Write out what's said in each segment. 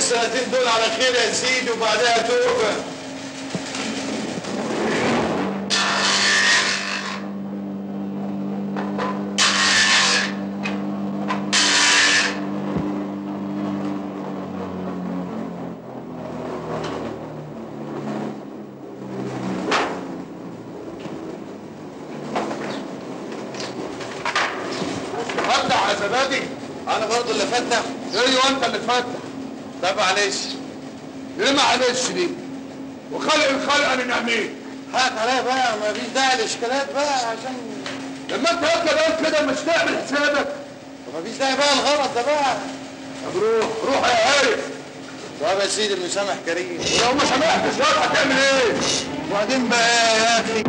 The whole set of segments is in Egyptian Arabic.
السنتين دول على خير يا سيدي وبعدها توبه فتح يا زبادي انا برضه اللي فتح ايوه انت اللي فتح طب معلش ليه معلش دي وخلق الخلق من نعمين حقك عليا بقى ما فيش داعي للاشكالات بقى عشان لما انت هيك كده كده مش تعمل حسابك ما فيش داعي بقى الغلط ده بقى طب روح روح يا عارف طب يا سيدي المسامح كريم ولو ما سامحتش بقى هتعمل ايه؟ وبعدين بقى يا اخي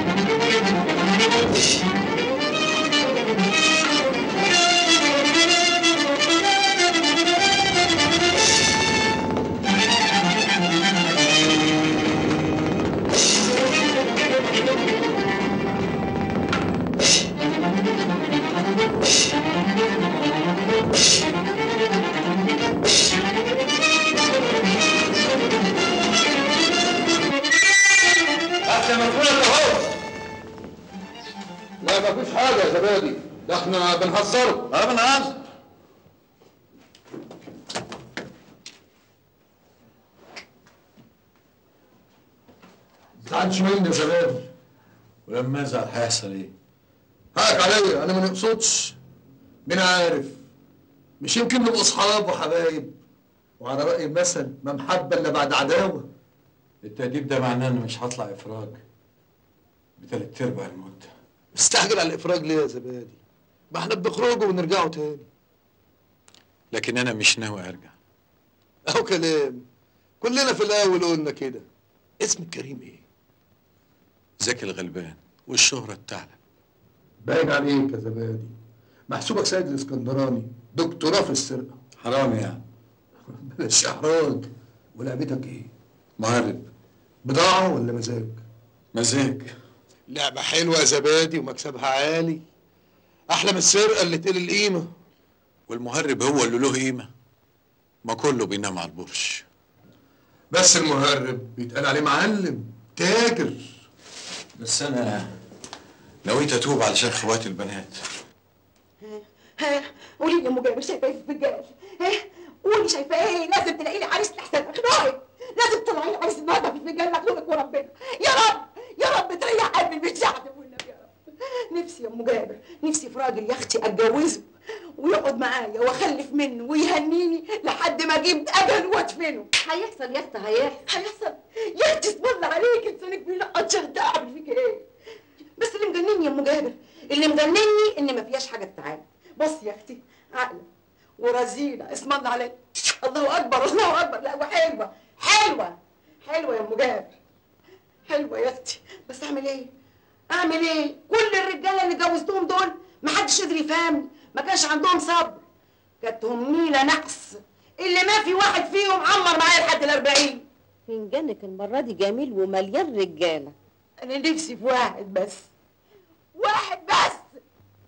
احنا مفروض اهو لا مفيش حاجه يا زبادي ده احنا بنهزره اه بنهزر تزعلش مني يا زبادي ولما ازعل هيحصل ايه؟ حقك عليا انا ما نقصدش مين عارف مش يمكن نبقى اصحاب وحبايب وعلى راي المثل ما محبه الا بعد عداوه التأديب ده معناه اني مش هطلع افراج بتلات ارباع المدة مستعجل على الافراج ليه يا زبادي ما احنا بنخرجوا ونرجعوا تاني لكن انا مش ناوي ارجع اهو كلام كلنا في الاول قلنا كده اسمك كريم ايه زكي الغلبان والشهرة الثعلب باين عليك يا زبادي محسوبك سيد الاسكندراني دكتوراه في السرقه حرام يعني بلاش احراج ولعبتك ايه مهرب بضاعه ولا مزاج مزاج لعبة حلوة يا زبادي ومكسبها عالي أحلى من السرقة اللي تقل القيمة والمهرب هو اللي له قيمة ما كله بينام على البرش بس المهرب بيتقال عليه معلم تاجر بس انا نويت اتوب علشان خواتي البنات ها قولي لي يا ام جابر شايفه ايه في الرجال ها قولي شايفه ايه لازم تلاقي لي عريس لحسن اخلاقك لازم تطلعي لي عريس النهارده في الرجال مخلوقك وربنا يا رب يا رب تريح قلبي مش هعدم والنبي يا رب نفسي يا ام جابر نفسي في راجل يا اختي اتجوزه ويقعد معايا واخلف منه ويهنيني لحد ما اجيب اجل وادفنه هيحصل يا اختي هيحصل هيحصل يا اختي اسم الله عليك لسانك بيلقط شهد اعمل فيك ايه بس اللي مجنني يا ام جابر اللي مجنني ان ما فيهاش حاجه تتعامل بص يا اختي عقله ورزينه اسم الله عليك الله اكبر الله اكبر لا وحلوه حلوه حلوه يا ام جابر حلوه يا اختي بس اعمل ايه اعمل ايه كل الرجاله اللي جوزتهم دول ما حدش قدر يفهمني ما كانش عندهم صبر كانت نيله نقص اللي ما في واحد فيهم عمر معايا لحد الأربعين فنجانك المرة دي جميل ومليان رجالة انا نفسي في واحد بس واحد بس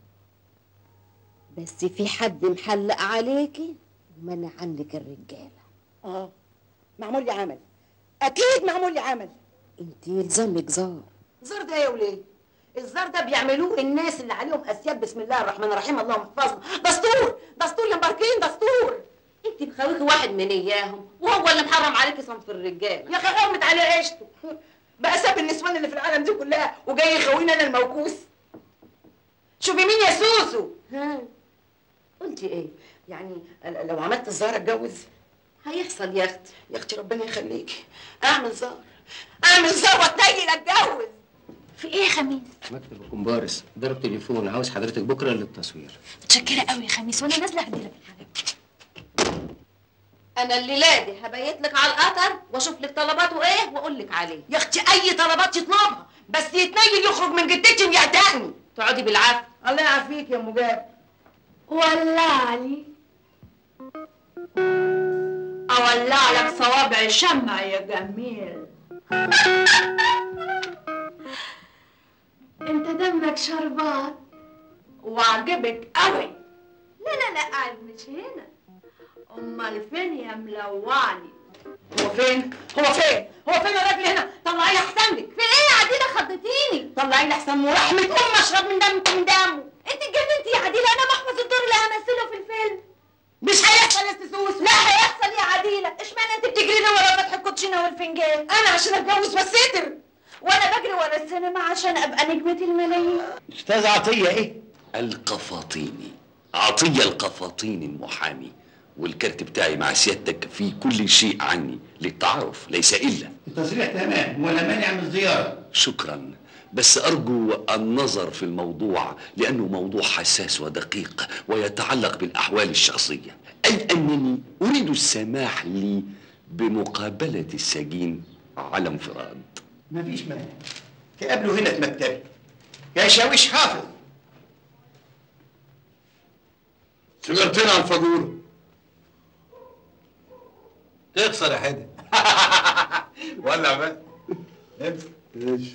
بس في حد محلق عليكي ومنع عنك الرجالة اه معمول لي عمل اكيد معمول لي عمل انت يلزمك زار الزار ده يا وليه الزار ده بيعملوه الناس اللي عليهم اسياد بسم الله الرحمن الرحيم اللهم احفظنا دستور دستور يا مباركين دستور انت مخويكي واحد من اياهم وهو اللي محرم عليكي صنف الرجالة يا اخي حرمت عليه عيشته بقى ساب النسوان اللي في العالم دي كلها وجاي يخوني انا الموكوس شوفي مين يا سوسو ها قلتي ايه يعني ل- لو عملت الزهر اتجوز هيحصل يا اختي يا اختي ربنا يخليكي اعمل زهر اعمل زهر واتنيل اتجوز في ايه يا خميس؟ مكتب الكومبارس ضرب تليفون عاوز حضرتك بكره للتصوير متشكرة قوي يا خميس وانا نازلة هديلك الحاجة انا الليلة دي هبيت لك على القطر واشوف لك طلباته ايه واقول لك عليه يا اختي اي طلبات يطلبها بس يتنيل يخرج من جدتي ويعتقني تقعدي بالعافية الله يعافيك يا ام جاب ولعني اولع لك صوابع شمع يا جميل انت دمك شربات وعجبك قوي لا لا لا قاعد مش هنا امال فين يا ملوعني هو فين هو فين هو فين الراجل هنا طلعي لي احسن لك في ايه يا عديله خضتيني طلعي لي احسن ورحمه ام اشرب من دمك من دمه انت اتجننتي يا عديله انا محفظ الدور اللي همثله في الفيلم مش هيحصل يا استاذ لا هيحصل يا عديله اشمعنى انت بتجري لي ورا فتح الكوتشينه والفنجان انا عشان اتجوز بستر وانا بجري ورا السينما عشان ابقى نجمه الملايين استاذ عطيه ايه القفاطيني عطية القفاطيني المحامي والكارت بتاعي مع سيادتك فيه كل شيء عني للتعارف ليس إلا التصريح تمام ولا مانع من الزياره شكرا بس أرجو النظر في الموضوع لأنه موضوع حساس ودقيق ويتعلق بالأحوال الشخصية أي أنني أريد السماح لي بمقابلة السجين على انفراد مفيش مانع تقابله هنا في مكتبي يا شاويش حافظ سيجارتين على الفاجوره تخسر يا حدى ولع بقى ماشي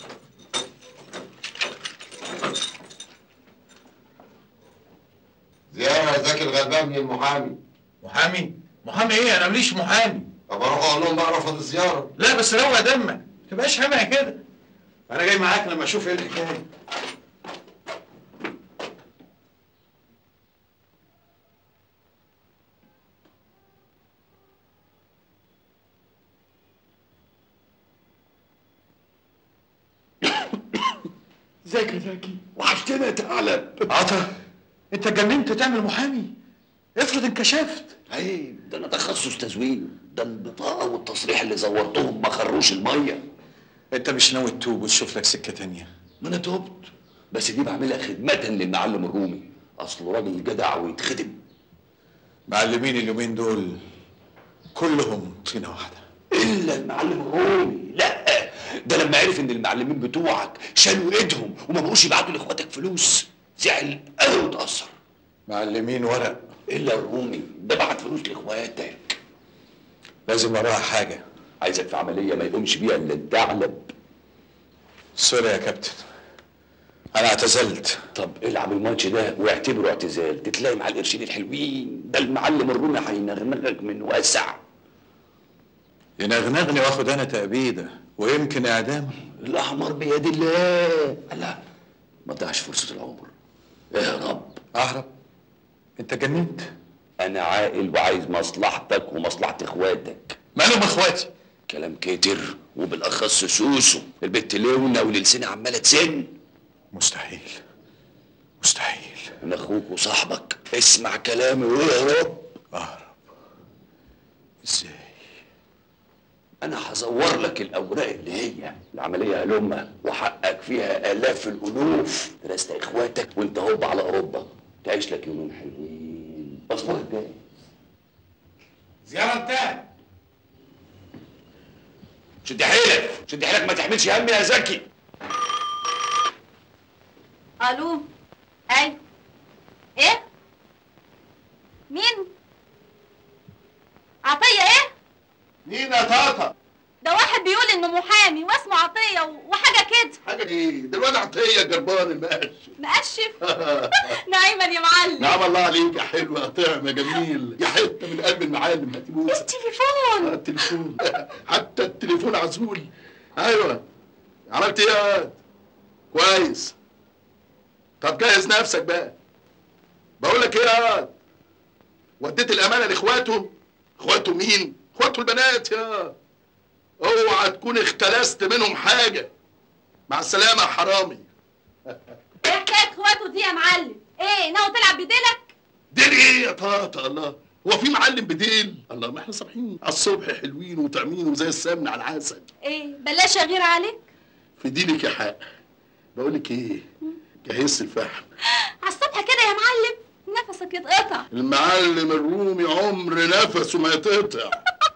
زيارة يا زكي الغلبان من المحامي محامي محامي ايه انا ماليش محامي طب اروح اقول لهم بقى رفض الزيارة لا بس روق دمك ما تبقاش هامع كده انا جاي معاك لما اشوف ايه الحكايه ازيك يا زكي وحشتنا يا ثعلب عطا انت اتجننت تعمل محامي افرض انكشفت عيب ده انا تخصص تزوين ده البطاقه والتصريح اللي زورتهم ما خروش الميه انت مش ناوي تتوب وتشوف لك سكه تانية ما انا تبت بس دي بعملها خدمه للمعلم الرومي اصله راجل جدع ويتخدم معلمين اليومين دول كلهم طينه واحده الا المعلم الرومي لا ده لما عرف ان المعلمين بتوعك شالوا ايدهم وما بقوش يبعتوا لاخواتك فلوس زعل قوي وتاثر معلمين ورق الا الرومي ده بعت فلوس لاخواتك لازم وراها حاجه عايزك في عمليه ما يقومش بيها الا الثعلب سوري يا كابتن انا اعتزلت طب العب الماتش ده واعتبره اعتزال تتلاقي مع القرشين الحلوين ده المعلم الرومي هينغنغك من واسع ينغنغني واخد انا تأبيده ويمكن اعدام الاحمر بيد الله لا ما تضيعش فرصه العمر اهرب اهرب انت جننت انا عاقل وعايز مصلحتك ومصلحه اخواتك مالهم اخواتي كلام كتر وبالاخص سوسو البت لونة وللسنة عماله تسن مستحيل مستحيل انا اخوك وصاحبك اسمع كلامي واهرب اهرب ازاي انا هزور لك الاوراق اللي هي العمليه هلمه وحقك فيها الاف الالوف درست اخواتك وانت هوب على اوروبا تعيش لك يومين حلوين باسبورك جاي زيارة انتهت شد حيلك شد حيلك ما تحملش هم يا زكي الو اي ايه مين عطيه ايه مين يا طاطا ده واحد بيقول انه محامي واسمه عطيه و- وحاجه كده حاجة دي ده الواد عطية جربان المقش مقشف نعيما يا معلم نعم الله عليك يا حلوة يا طعم يا جميل يا حتة من قلب المعلم هتبوس التليفون التليفون حتى التليفون عزول ايوه عملت ايه يا واد؟ كويس طب جهز نفسك بقى بقول لك ايه يا واد؟ وديت الامانه لاخواته اخواته مين اخواته البنات يا اوعى تكون اختلست منهم حاجه مع السلامه يا حرامي ايه حكايه اخواته دي يا معلم ايه ناوي تلعب بديلك ديل ايه يا طاطا الله هو في معلم بديل الله ما احنا صابحين على الصبح حلوين وطعمين وزي السمن على العسل ايه بلاش اغير عليك في دينك يا حق بقول لك ايه جهزت الفحم على الصبح كده يا معلم نفسك يتقطع المعلم الرومي عمر نفسه ما يتقطع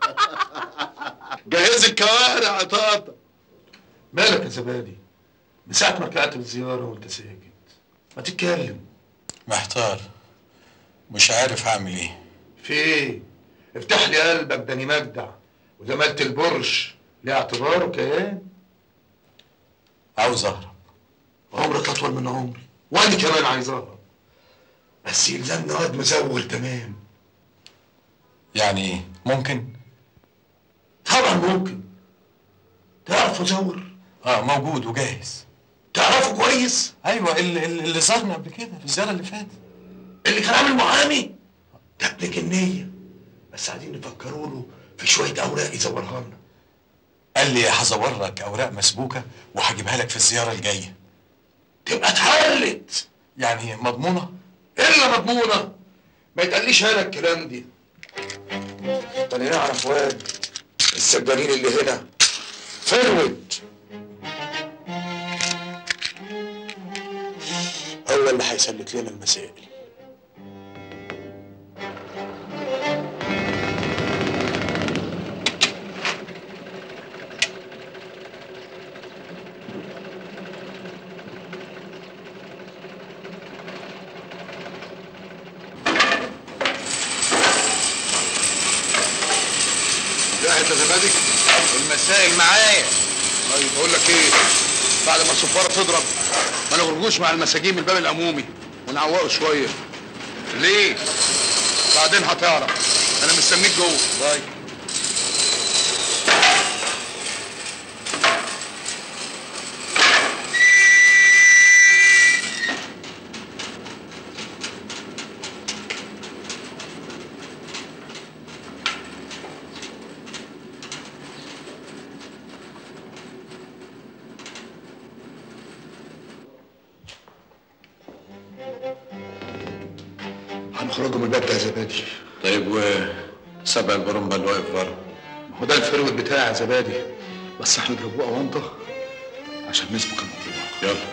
جهز الكوارع يا طاطا مالك يا زبادي من ساعة ما رجعت من الزيارة وانت ساكت ما تتكلم محتار مش عارف اعمل ايه في ايه افتح لي قلبك داني مجدع وزمالة البرش ليه اعتباره كيان عاوز اهرب عمرك اطول من عمري وانا كمان عايز اهرب بس يلزمني واد مزول تمام يعني ايه ممكن طبعا ممكن تعرف مزور اه موجود وجاهز تعرفه كويس ايوه اللي, اللي اللي زارنا قبل كده في الزياره اللي فاتت اللي كان عامل محامي ده ابن جنيه بس عايزين نفكروا له في شويه اوراق يزورها لنا قال لي هزور لك اوراق مسبوكه وهجيبها لك في الزياره الجايه تبقى اتحلت يعني مضمونه الا مضمونه ما يتقاليش هنا الكلام دي ده انا نعرف واد السجانين اللي هنا فرود هو اللي هيسلك لنا المسائل جاهز يا زبادي المسائل معايا طيب بقول لك ايه بعد ما الصفاره تضرب ما نخرجوش مع المساجين من الباب العمومي ونعوقوا شويه ليه بعدين هتعرف انا مستنيك جوه طيب هنخرجوا من الباب ده يا زبادي طيب و سبع البرمبه اللي واقف بره ما هو ده الفرود بتاعي يا زبادي بس هنضربوه اونطه عشان نسبق الموضوع يلا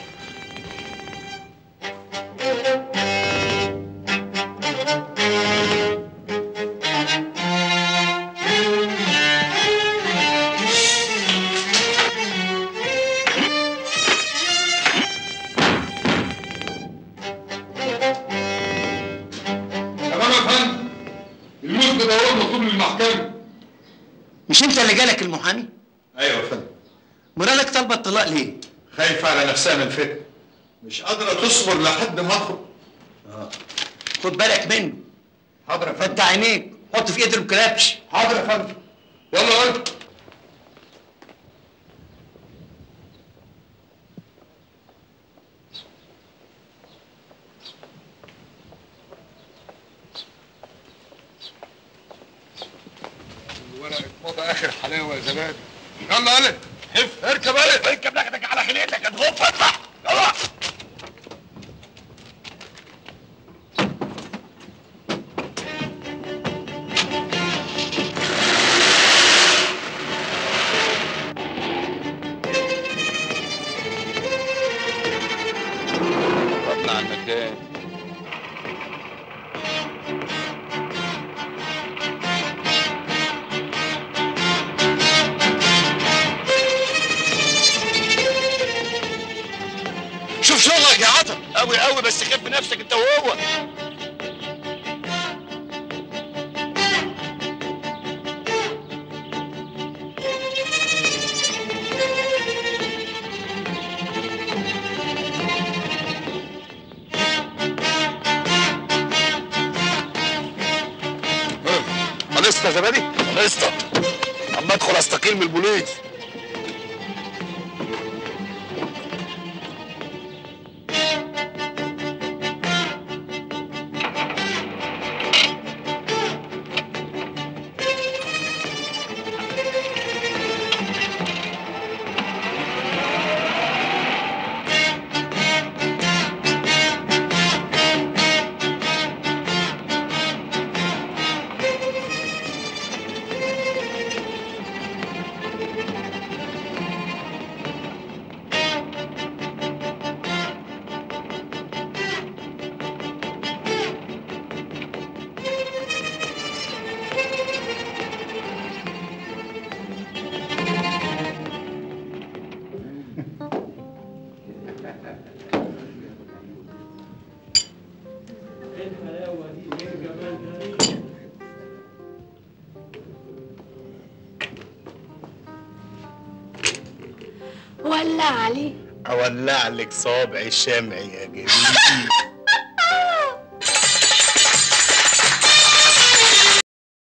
تمام يا فندم المثبت اهو مطلوب للمحكمه مش انت اللي جالك المحامي ايوه يا فندم مراتك طالبه الطلاق ليه خايفه على نفسها من الفتن مش قادره تصبر لحد ما اخرج خد بالك منه حاضر يا فندم فتح عينيك حط في ايده الكلابش حاضر يا فندم يلا قلت ورقة موضة آخر حلاوة يا زبادي يلا قلت هف اركب قلت اركب لكتك على خليتك هتغف اطلع يلا اطلع المكان شوف شغلك يا عطر قوي قوي بس خف نفسك انت وهو خلصت يا زبادي خلصت اما ادخل استقيل من البوليس ولع عليه اولع لك صابع الشمع يا جميل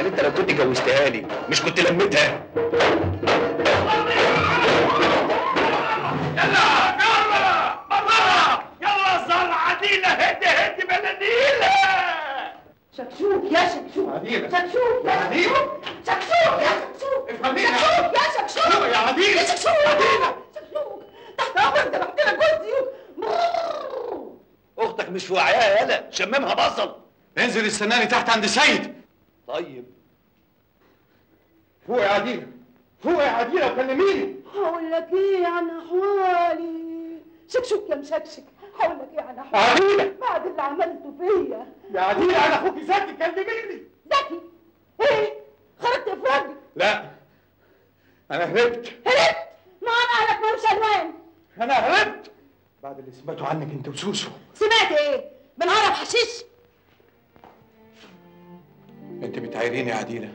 انت لو كنت جوزتها لي مش كنت لميتها يلا صل عديلة هدي هدي بلديلة شكشوك يا شكشوك عديلة. شكشوك يا عديلة. شكشوك شكشوك يا شكشوك افهميني. شكشوك يا شكشوك يا عديلة. يا شكشوك عديلة. شكشوك تحت امرك ده محتاجه جوزي اختك مش في وعيها يالا شممها بصل انزل استناني تحت عند سيد طيب فوق يا عديلة فوق يا عديلة وكلميني هقول لك ايه عن احوالي شكشوك يا مشكشك هقول لك ايه عن احوالي عديلة بعد اللي عملته فيا يا عديلة انا اخوك زكي كلميني زكي ايه خرجت افرادي لا انا هربت هربت ما انا اهلك مالوش عنوان انا هربت بعد اللي سمعته عنك انت وسوسو سمعت ايه بنهرب حشيش انت بتعايريني يا عديلة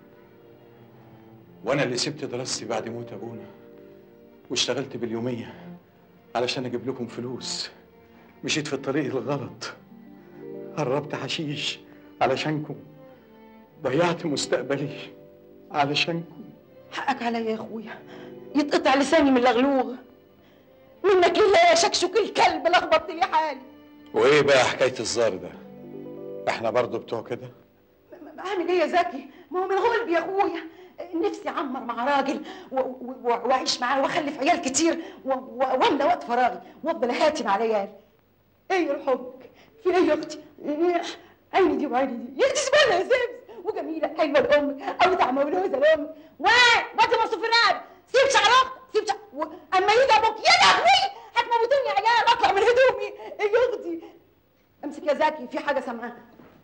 وانا اللي سبت دراستي بعد موت ابونا واشتغلت باليومية علشان اجيب لكم فلوس مشيت في الطريق الغلط هربت حشيش علشانكم ضيعت مستقبلي علشانكم حقك عليا يا اخويا يتقطع لساني من اللغلوغ منك لله يا شكشك الكلب لخبطت لي حالي وايه بقى حكاية الزار ده احنا برضو بتوع كده م- اعمل ايه يا زكي ما هو من غلب يا اخويا نفسي اعمر مع راجل و- و- و- واعيش معاه واخلف عيال كتير و- و- واملى وقت فراغي وافضل اهاتم على عيال ايه الحب في ايه يا اختي إيه؟ عيني دي وعيني دي يا اختي زباله يا زبز وجميله حلوه لامك او طعمه ولوزه لامك واه وانت مصروف الرقبه سيب شعر اختك سيب شعر و... اما يجي ابوك يا لهوي هتموتوني يا عيال اطلع من هدومي ايه يا اختي امسك يا زكي في حاجه سامعاها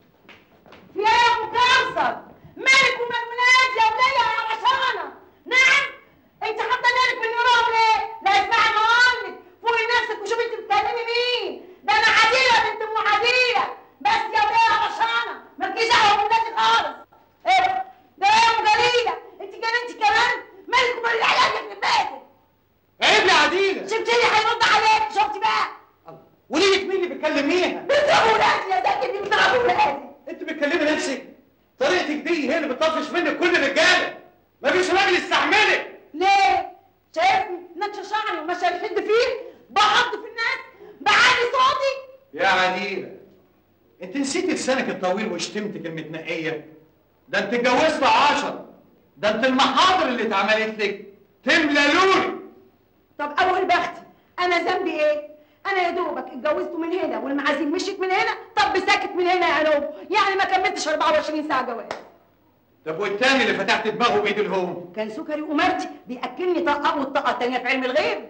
في ايه يا ابو كوثر مالك ومال ولاد يا وليه يا عشانه نعم انت حاطه بالك من وراهم ليه لا اسمعي ما اقول لك فوقي نفسك وشوفي انت بتكلمي مين ده انا عديله بنت ام عديله بس يا وليه يا عشانه مالكيش دعوه بولادي خالص ايه ده ايه يا ام جليله انت جننتي كمان مالك ومال العيال اللي في بيتك عيب يا عديلة شفتني هيرد عليك شفتي بقى وليك مين اللي بتكلميها بتضربوا ولادي يا زكي اللي بتضربوا ولادي انت بتكلمي نفسك طريقتك دي هي اللي بتطفش منك كل الرجاله مفيش راجل يستحملك ليه؟ شايفني نتش شعري وماشي الحد فيه بحط في الناس بعلي صوتي يا عديلة انت نسيت لسانك الطويل وشتمتك المتنقية ده انت اتجوزت عشر ده انت المحاضر اللي اتعملت لك تملى لولي طب اول بختي انا ذنبي ايه؟ انا يا دوبك اتجوزت من هنا والمعازيم مشيت من هنا طب ساكت من هنا يا نوب يعني ما كملتش 24 ساعه جواز طب والتاني اللي فتحت دماغه بايد الهوم كان سكري ومرتي بياكلني طاقه والطاقه التانيه في علم الغيب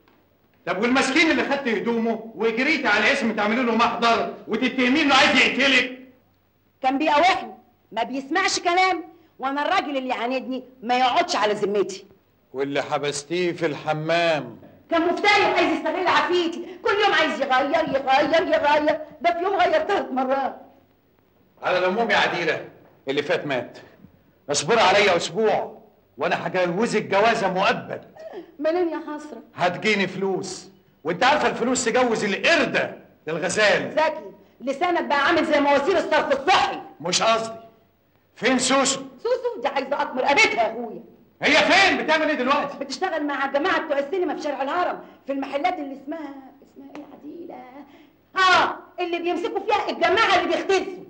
طب والمسكين اللي خدت هدومه وجريت على اسم تعملوا له محضر وتتهمين انه عايز يقتلك كان بيقاوحني ما بيسمعش كلام وانا الراجل اللي يعاندني ما يقعدش على ذمتي واللي حبستيه في الحمام كان مفتري عايز يستغل عافيتي كل يوم عايز يغير يغير يغير ده في يوم غير ثلاث مرات على العموم يا عديلة اللي فات مات اصبر عليا اسبوع وانا هجوزك جوازه مؤبد منين يا حسره هتجيني فلوس وانت عارفه الفلوس تجوز القرده للغزال زكي لسانك بقى عامل زي مواسير الصرف الصحي مش قصدي فين سوسو سوسو دي عايزه اطمر قابتها يا اخويا هي فين بتعمل ايه دلوقتي بتشتغل مع الجماعه بتوع السينما في شارع الهرم في المحلات اللي اسمها اسمها ايه عديله اه اللي بيمسكوا فيها الجماعه اللي بيختلسوا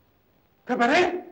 كباريه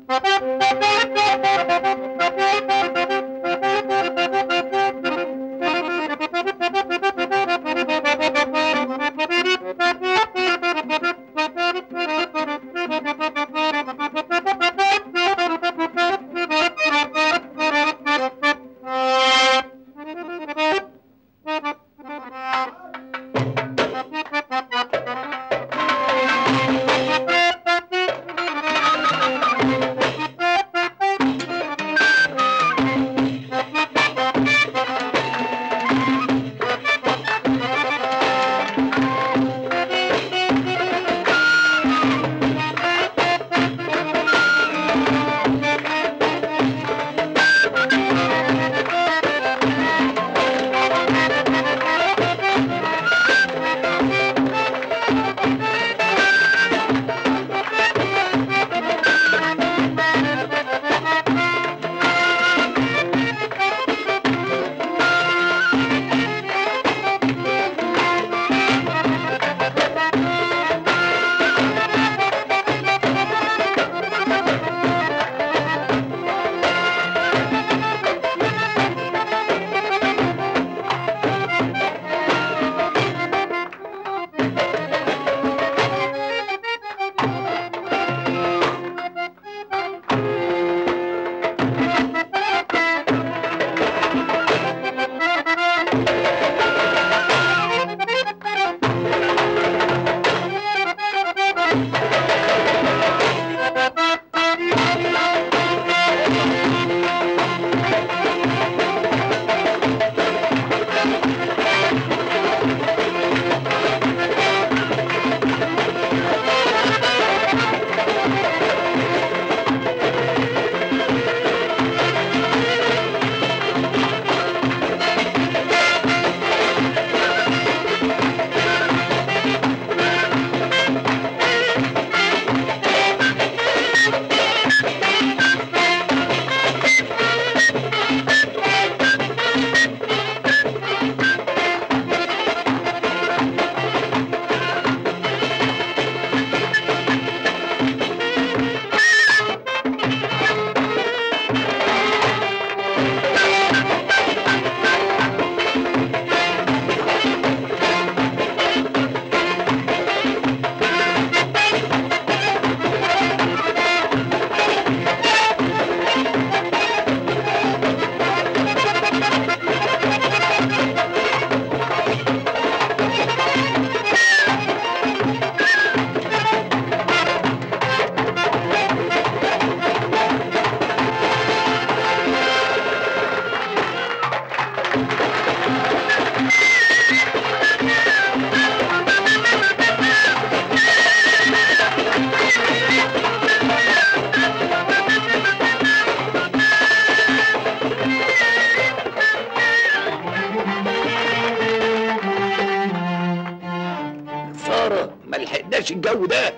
خسارة ما لحقناش الجو ده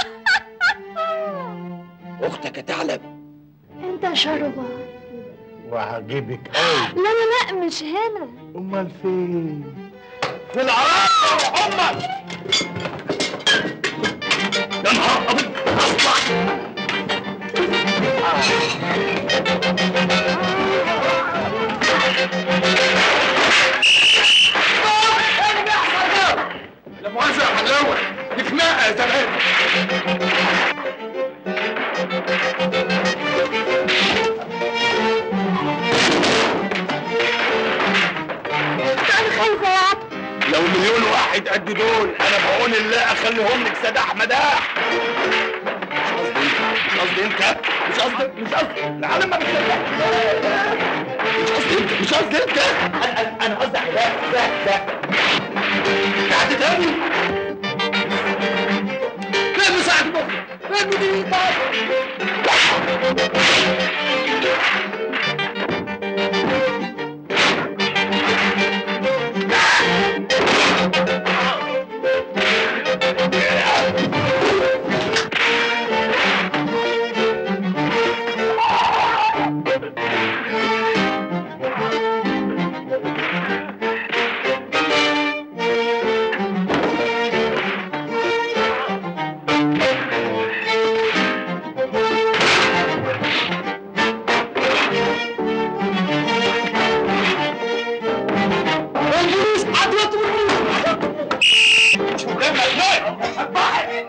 اختك هتعلم انت شربة وعجبك قوي لا لا لا مش هنا امال فين في العراق امك يا نهار ابيض اصبح لا مؤاخذة يا حلاوة دي خناقة يا زمان انا خايفة يا عم لو مليون واحد قد دول انا بعون الله اخليهم لك سداح مداح مش قصدي انت مش قصدي مش قصدي العالم ما بتصدق مش قصدي انت مش قصدي انت انا انا انا قصدي على ده ده ده قاعد تاني فين مساعد مخي فين مدير الجيش عدوة مش مهم ليه؟ الضاحك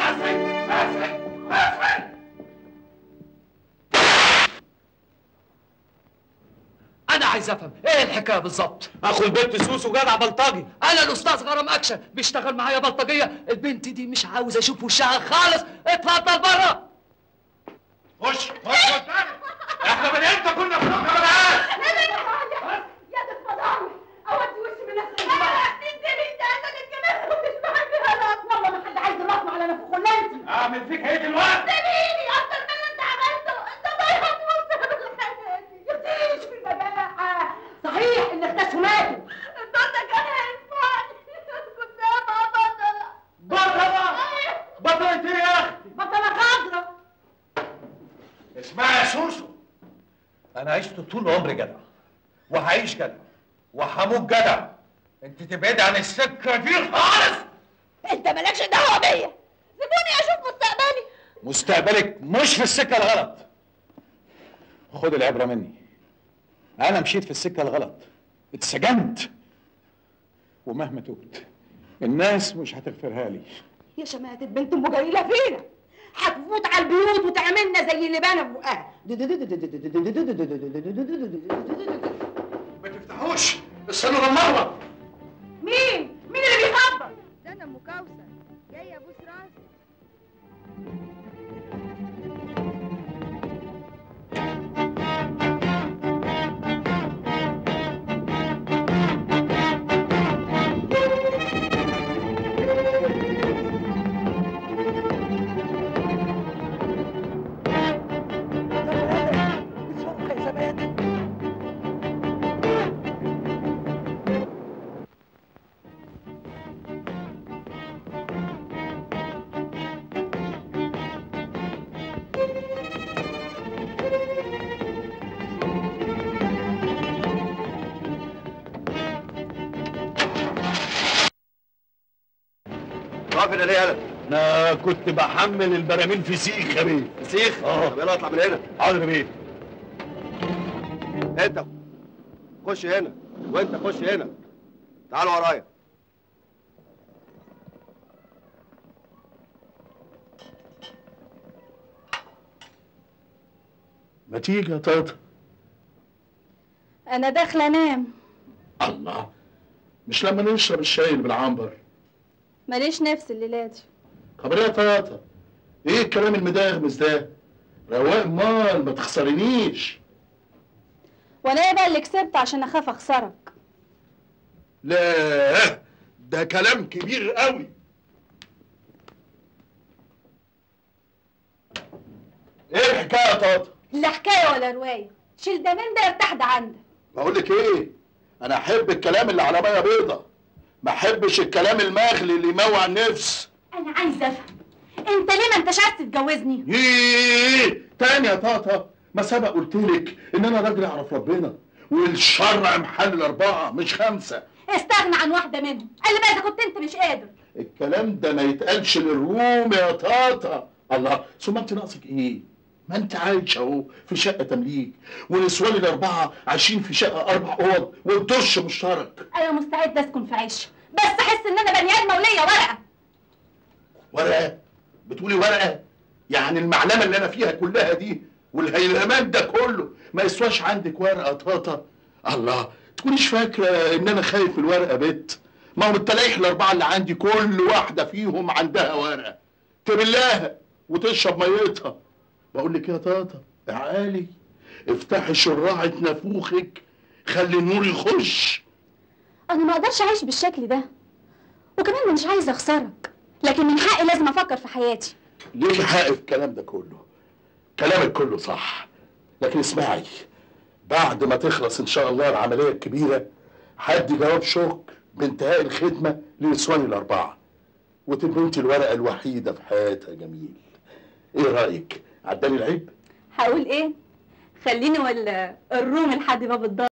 انا عايز افهم ايه الحكايه بالظبط اخو البنت سوسو جدع بلطجي انا الاستاذ غرام اكشن بيشتغل معايا بلطجيه البنت دي مش عاوز اشوف وشها خالص اتفضل بره خش خش قدامي احنا من امتى كنا في مخابرات يا ده فضاني اودي وشي من نفسي تنزلي انت عندك كمان مش معاك والله ما حد عايز الرقم على نفسه خلانتي اعمل فيك ايه دلوقتي سيبيني اكتر من اللي انت عملته انت ضايع مستقبل حياتي يطيش في المجاعة صحيح ان اختشوا ماتوا البطل كان هينفعني كنت ابقى بطلة بطلة بطلة ايه يا اختي بطلة خضرا اسمعي يا سوسو انا عشت طول عمري جدع وهعيش جدع وهموت جدع انت تبعدي عن السكه دي خالص انت مالكش دعوة بيا سيبوني اشوف مستقبلي مستقبلك مش في السكة الغلط خد العبرة مني أنا مشيت في السكة الغلط اتسجنت ومهما تبت الناس مش هتغفرها لي يا شماتة بنت ام جميلة فينا هتفوت على البيوت وتعملنا زي اللي بانى في بقها ما تفتحوش استنوا بالمره مين؟ مين اللي بيخبط؟ ده انا ام كوثر جايه ابوس راسي هنا ليه يالا؟ انا كنت بحمل البراميل في سيخ يا بيه فسيخ؟ اه. طب يلا اطلع من هنا حاضر يا بيه انت خش هنا وانت خش هنا تعالوا ورايا ما تيجي يا طاطا انا داخله انام الله مش لما نشرب الشاي اللي بالعنبر ماليش نفس الليله دي خبر يا طاطا ايه الكلام المداغمس ده رواق مال ما تخسرنيش وانا ايه بقى اللي كسبت عشان اخاف اخسرك لا ده كلام كبير قوي ايه الحكايه يا طاطا لا حكايه ولا روايه شيل ده من ده ارتاح ده عندك بقول لك ايه انا احب الكلام اللي على ميه بيضه ما احبش الكلام المغلي اللي يموع النفس انا عايزه افهم انت ليه ما انتش عايز تتجوزني ايه تاني يا طاطا ما سبق قلت لك ان انا راجل اعرف ربنا والشرع محل الاربعه مش خمسه استغنى عن واحده منهم قال بقى اذا كنت انت مش قادر الكلام ده ما يتقالش للروم يا طاطا الله ثم انت ناقصك ايه ما انت عايش اهو في شقه تمليك ونسوان الاربعه عايشين في شقه اربع اوض والدش مشترك انا مستعد اسكن في عيش بس احس ان انا بني ادمه وليا ورقه ورقه بتقولي ورقه يعني المعلمه اللي انا فيها كلها دي والهيلمان ده كله ما يسواش عندك ورقه طاطا الله تكونيش فاكره ان انا خايف من الورقه بت ما هو التلايح الاربعه اللي عندي كل واحده فيهم عندها ورقه تبلاها وتشرب ميتها بقول لك يا طاطا تعالي افتحي شراعة نافوخك خلي النور يخش انا ما اقدرش اعيش بالشكل ده وكمان مش عايزه اخسرك لكن من حقي لازم افكر في حياتي ليه حق في الكلام ده كله كلامك كله صح لكن اسمعي بعد ما تخلص ان شاء الله العمليه الكبيره حد جواب شكر بانتهاء الخدمه لنسوان الاربعه وتبقى انت الورقه الوحيده في حياتها جميل ايه رايك عداني العيب هقول ايه خليني ولا الروم لحد باب الدار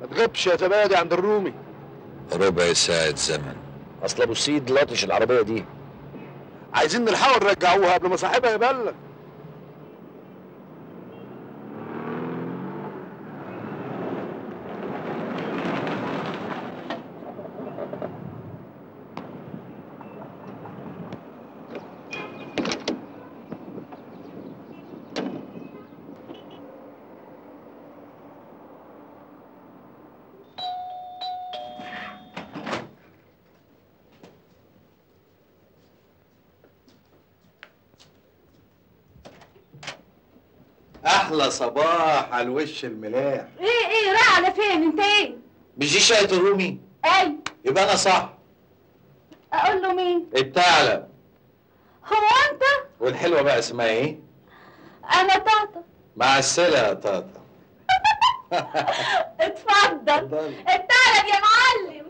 ما تغيبش يا زبادي عند الرومي ربع ساعة زمن اصل ابو السيد لطش العربيه دي عايزين نلحقوا نرجعوها قبل ما صاحبها يبلغ احلى صباح على الوش الملاح ايه ايه رايح على فين انت ايه مش دي شقه الرومي اي يبقى انا صح اقول له مين الثعلب هو انت والحلوه بقى اسمها ايه انا طاطا مع السلة يا طاطا اتفضل الثعلب يا معلم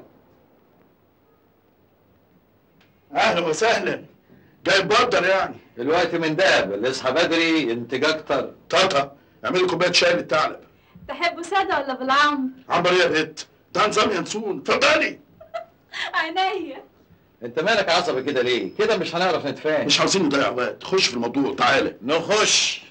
اهلا وسهلا جاي مبدر يعني الوقت من دهب اللي يصحى بدري انتج اكتر طاطا اعملي كوبايه شاي للثعلب تحبه ساده ولا بالعمر عنبر ايه يا بت ده نظام ينسون اتفضلي عينيا انت مالك عصبي كده ليه كده مش هنعرف نتفاهم مش عاوزين نضيع وقت خش في الموضوع تعالى نخش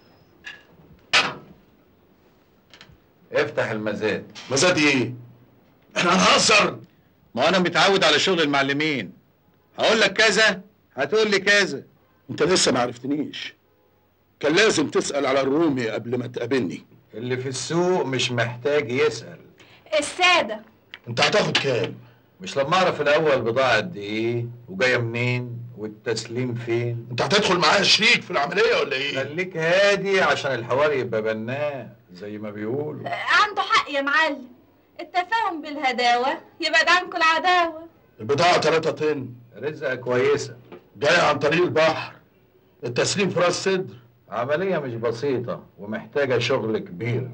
افتح المزاد مزاد ايه احنا هنهزر ما انا متعود على شغل المعلمين هقول لك كذا هتقول لي كذا انت لسه ما عرفتنيش كان لازم تسال على الرومي قبل ما تقابلني اللي في السوق مش محتاج يسأل الساده انت هتاخد كام مش لما اعرف الاول البضاعه قد ايه وجايه منين والتسليم فين انت هتدخل معايا شريك في العمليه ولا ايه خليك هادي عشان الحوار يبقى بناء زي ما بيقولوا عنده حق يا معلم التفاهم بالهداوه يبعد عنكم العداوه البضاعه 3 طن رزقه كويسه جايه عن طريق البحر التسليم في راس صدر عمليه مش بسيطه ومحتاجه شغل كبير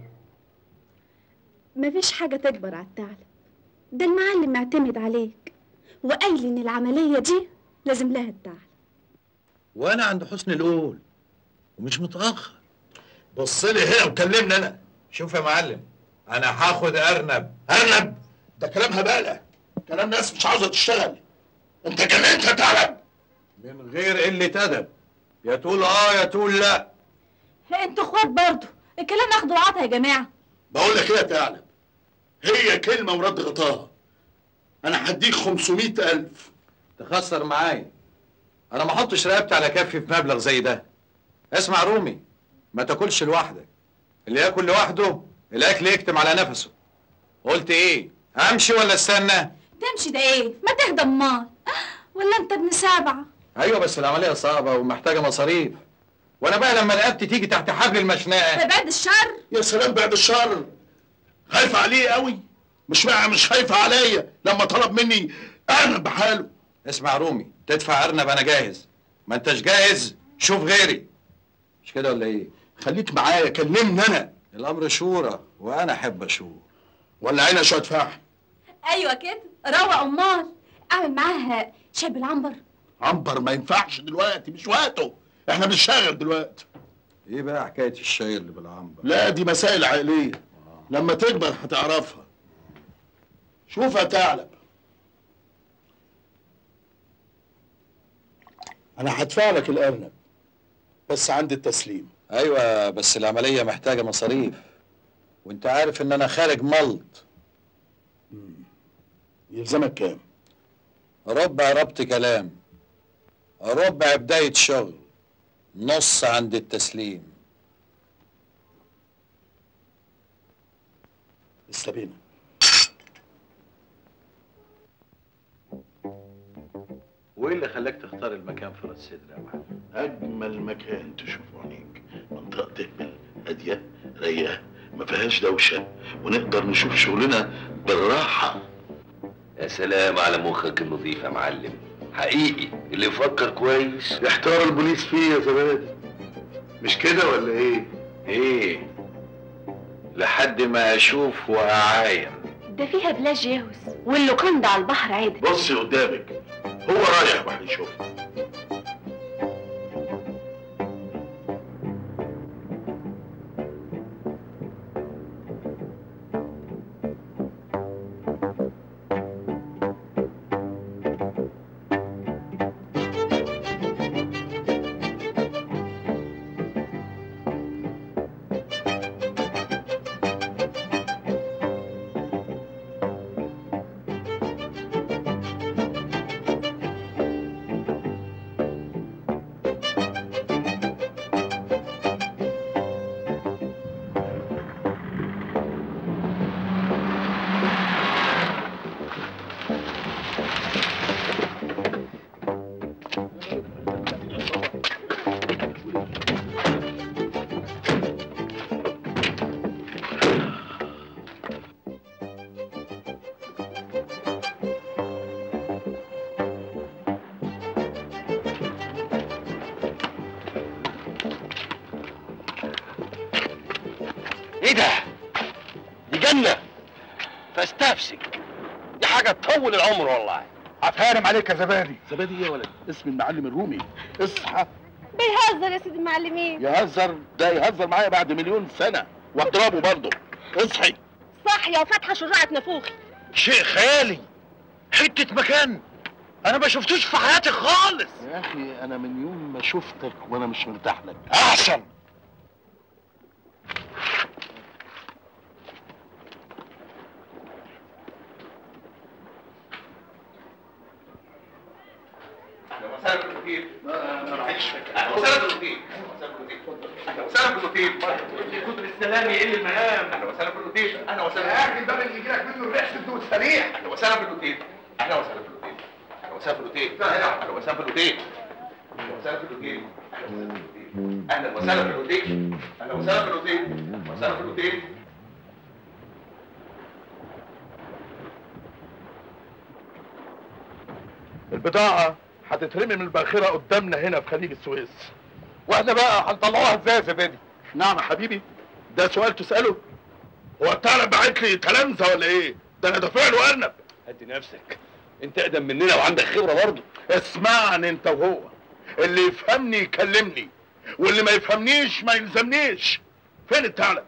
مفيش حاجه تكبر على الثعلب ده المعلم معتمد عليك وقايل ان العمليه دي لازم لها الثعلب وانا عند حسن القول ومش متاخر بص لي هنا وكلمني انا شوف يا معلم انا هاخد ارنب ارنب ده كلام هباله كلام ناس مش عاوزه تشتغل انت جننت يا ثعلب من غير قله ادب يا تقول اه يا تقول لا انتوا اخوات برضه الكلام اخده وعطا يا جماعه بقول لك ايه يا ثعلب هي كلمه ورد غطاها انا هديك 500000 تخسر معايا انا ما احطش رقبتي على كفي في مبلغ زي ده اسمع رومي ما تاكلش لوحدك اللي ياكل لوحده الاكل يكتم على نفسه قلت ايه امشي ولا استنى تمشي ده ايه ما تهدى امال ولا انت ابن سبعه ايوه بس العمليه صعبه ومحتاجه مصاريف وانا بقى لما رقبتي تيجي تحت حبل المشنقه بعد الشر يا سلام بعد الشر خايفه عليه قوي مش بقى مش خايفه عليا لما طلب مني ارنب بحاله اسمع رومي تدفع ارنب انا جاهز ما انتش جاهز شوف غيري مش كده ولا ايه خليك معايا كلمني انا الامر شورى وانا احب اشور ولعينا شويه فحم ايوه كده روق امال اعمل معاها شاي بالعنبر عنبر ما ينفعش دلوقتي مش وقته احنا بنشتغل دلوقتي ايه بقى حكايه الشاي اللي بالعنبر لا دي مسائل عائليه لما تكبر هتعرفها شوف يا ثعلب انا هدفع لك الارنب بس عند التسليم ايوه بس العمليه محتاجه مصاريف وانت عارف ان انا خارج ملط يلزمك كام ربع ربط كلام ربع بدايه شغل نص عند التسليم استبينا وايه اللي خلاك تختار المكان في راس صدر يا معلم اجمل مكان تشوفه عينيك منطقه تهبل هاديه رايقه ما فيهاش دوشه ونقدر نشوف شغلنا بالراحه يا سلام على مخك النظيف يا معلم حقيقي اللي يفكر كويس يحتار البوليس فيه يا زبادي مش كده ولا ايه ايه لحد ما اشوف واعاين ده فيها بلاج يهوس واللوكاندا على البحر عادي بصي قدامك هو رايح وهيشوف ايه ده؟ دي جنة فاستفسك دي حاجة تطول العمر والله هتهارم عليك يا زبادي زبادي ايه يا ولد اسم المعلم الرومي اصحى بيهزر يا سيدي المعلمين يهزر ده يهزر معايا بعد مليون سنة واضربه برضه اصحي صاحية وفاتحة شجاعة نافوخي شيء خيالي حتة مكان انا ما شفتوش في حياتي خالص يا اخي انا من يوم ما شفتك وانا مش مرتاح لك احسن اهلا وسهلا بالمدير انا معيش اهلا وسهلا بالمدير اهلا وسهلا بالمدير كتر السلام يقل المقام اهلا وسهلا بالمدير اهلا وسهلا يا اخي الباب اللي يجي لك منه الريح سدوه سريع اهلا وسهلا بالمدير اهلا وسهلا بالمدير اهلا وسهلا بالمدير اهلا وسهلا بالمدير اهلا وسهلا بالمدير اهلا وسهلا بالمدير اهلا وسهلا بالمدير اهلا وسهلا بالمدير البضاعة هتترمي من الباخرة قدامنا هنا في خليج السويس واحنا بقى هنطلعوها ازاي يا زبادي؟ نعم يا حبيبي ده سؤال تسأله هو الثعلب بعت لي تلامذة ولا ايه؟ ده انا دافع له ارنب هدي نفسك انت اقدم مننا وعندك خبره برضه اسمعني انت وهو اللي يفهمني يكلمني واللي ما يفهمنيش ما يلزمنيش فين الثعلب؟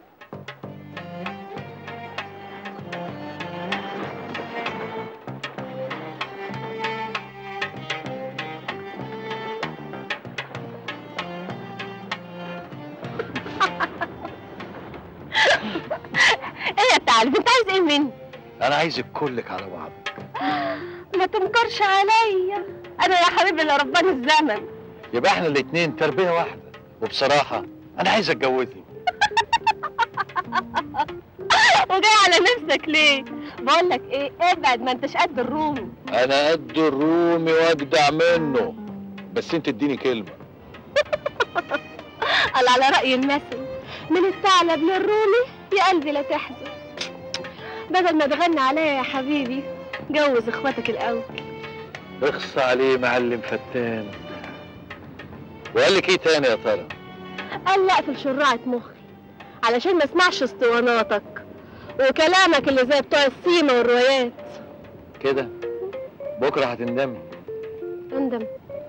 ايه يا تعالى انت عايز ايه مني انا عايزك كلك على بعض ما تنكرش عليا انا يا حبيبي اللي رباني الزمن يبقى احنا الاتنين تربية واحدة وبصراحة انا عايز اتجوزك وجاي على نفسك ليه بقول لك ايه ابعد ما انتش قد الرومي انا قد الرومي واجدع منه بس انت اديني كلمة قال على رأي المثل من الثعلب للرومي يا قلبي لا تحزن بدل ما تغني عليا يا حبيبي جوز اخواتك الاول اخص عليه معلم فتان وقال لك ايه تاني يا ترى قال لا اقفل شراعة مخي علشان ما اسمعش اسطواناتك وكلامك اللي زي بتوع السيما والروايات كده بكره هتندمي اندم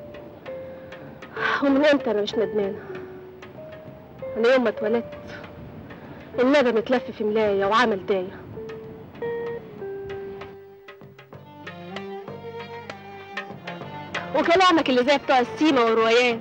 ومن امتى انا مش ندمانه انا يوم ما اتولدت الندم اتلف في ملايه وعمل دايه وكلامك اللي زي بتوع السيما والروايات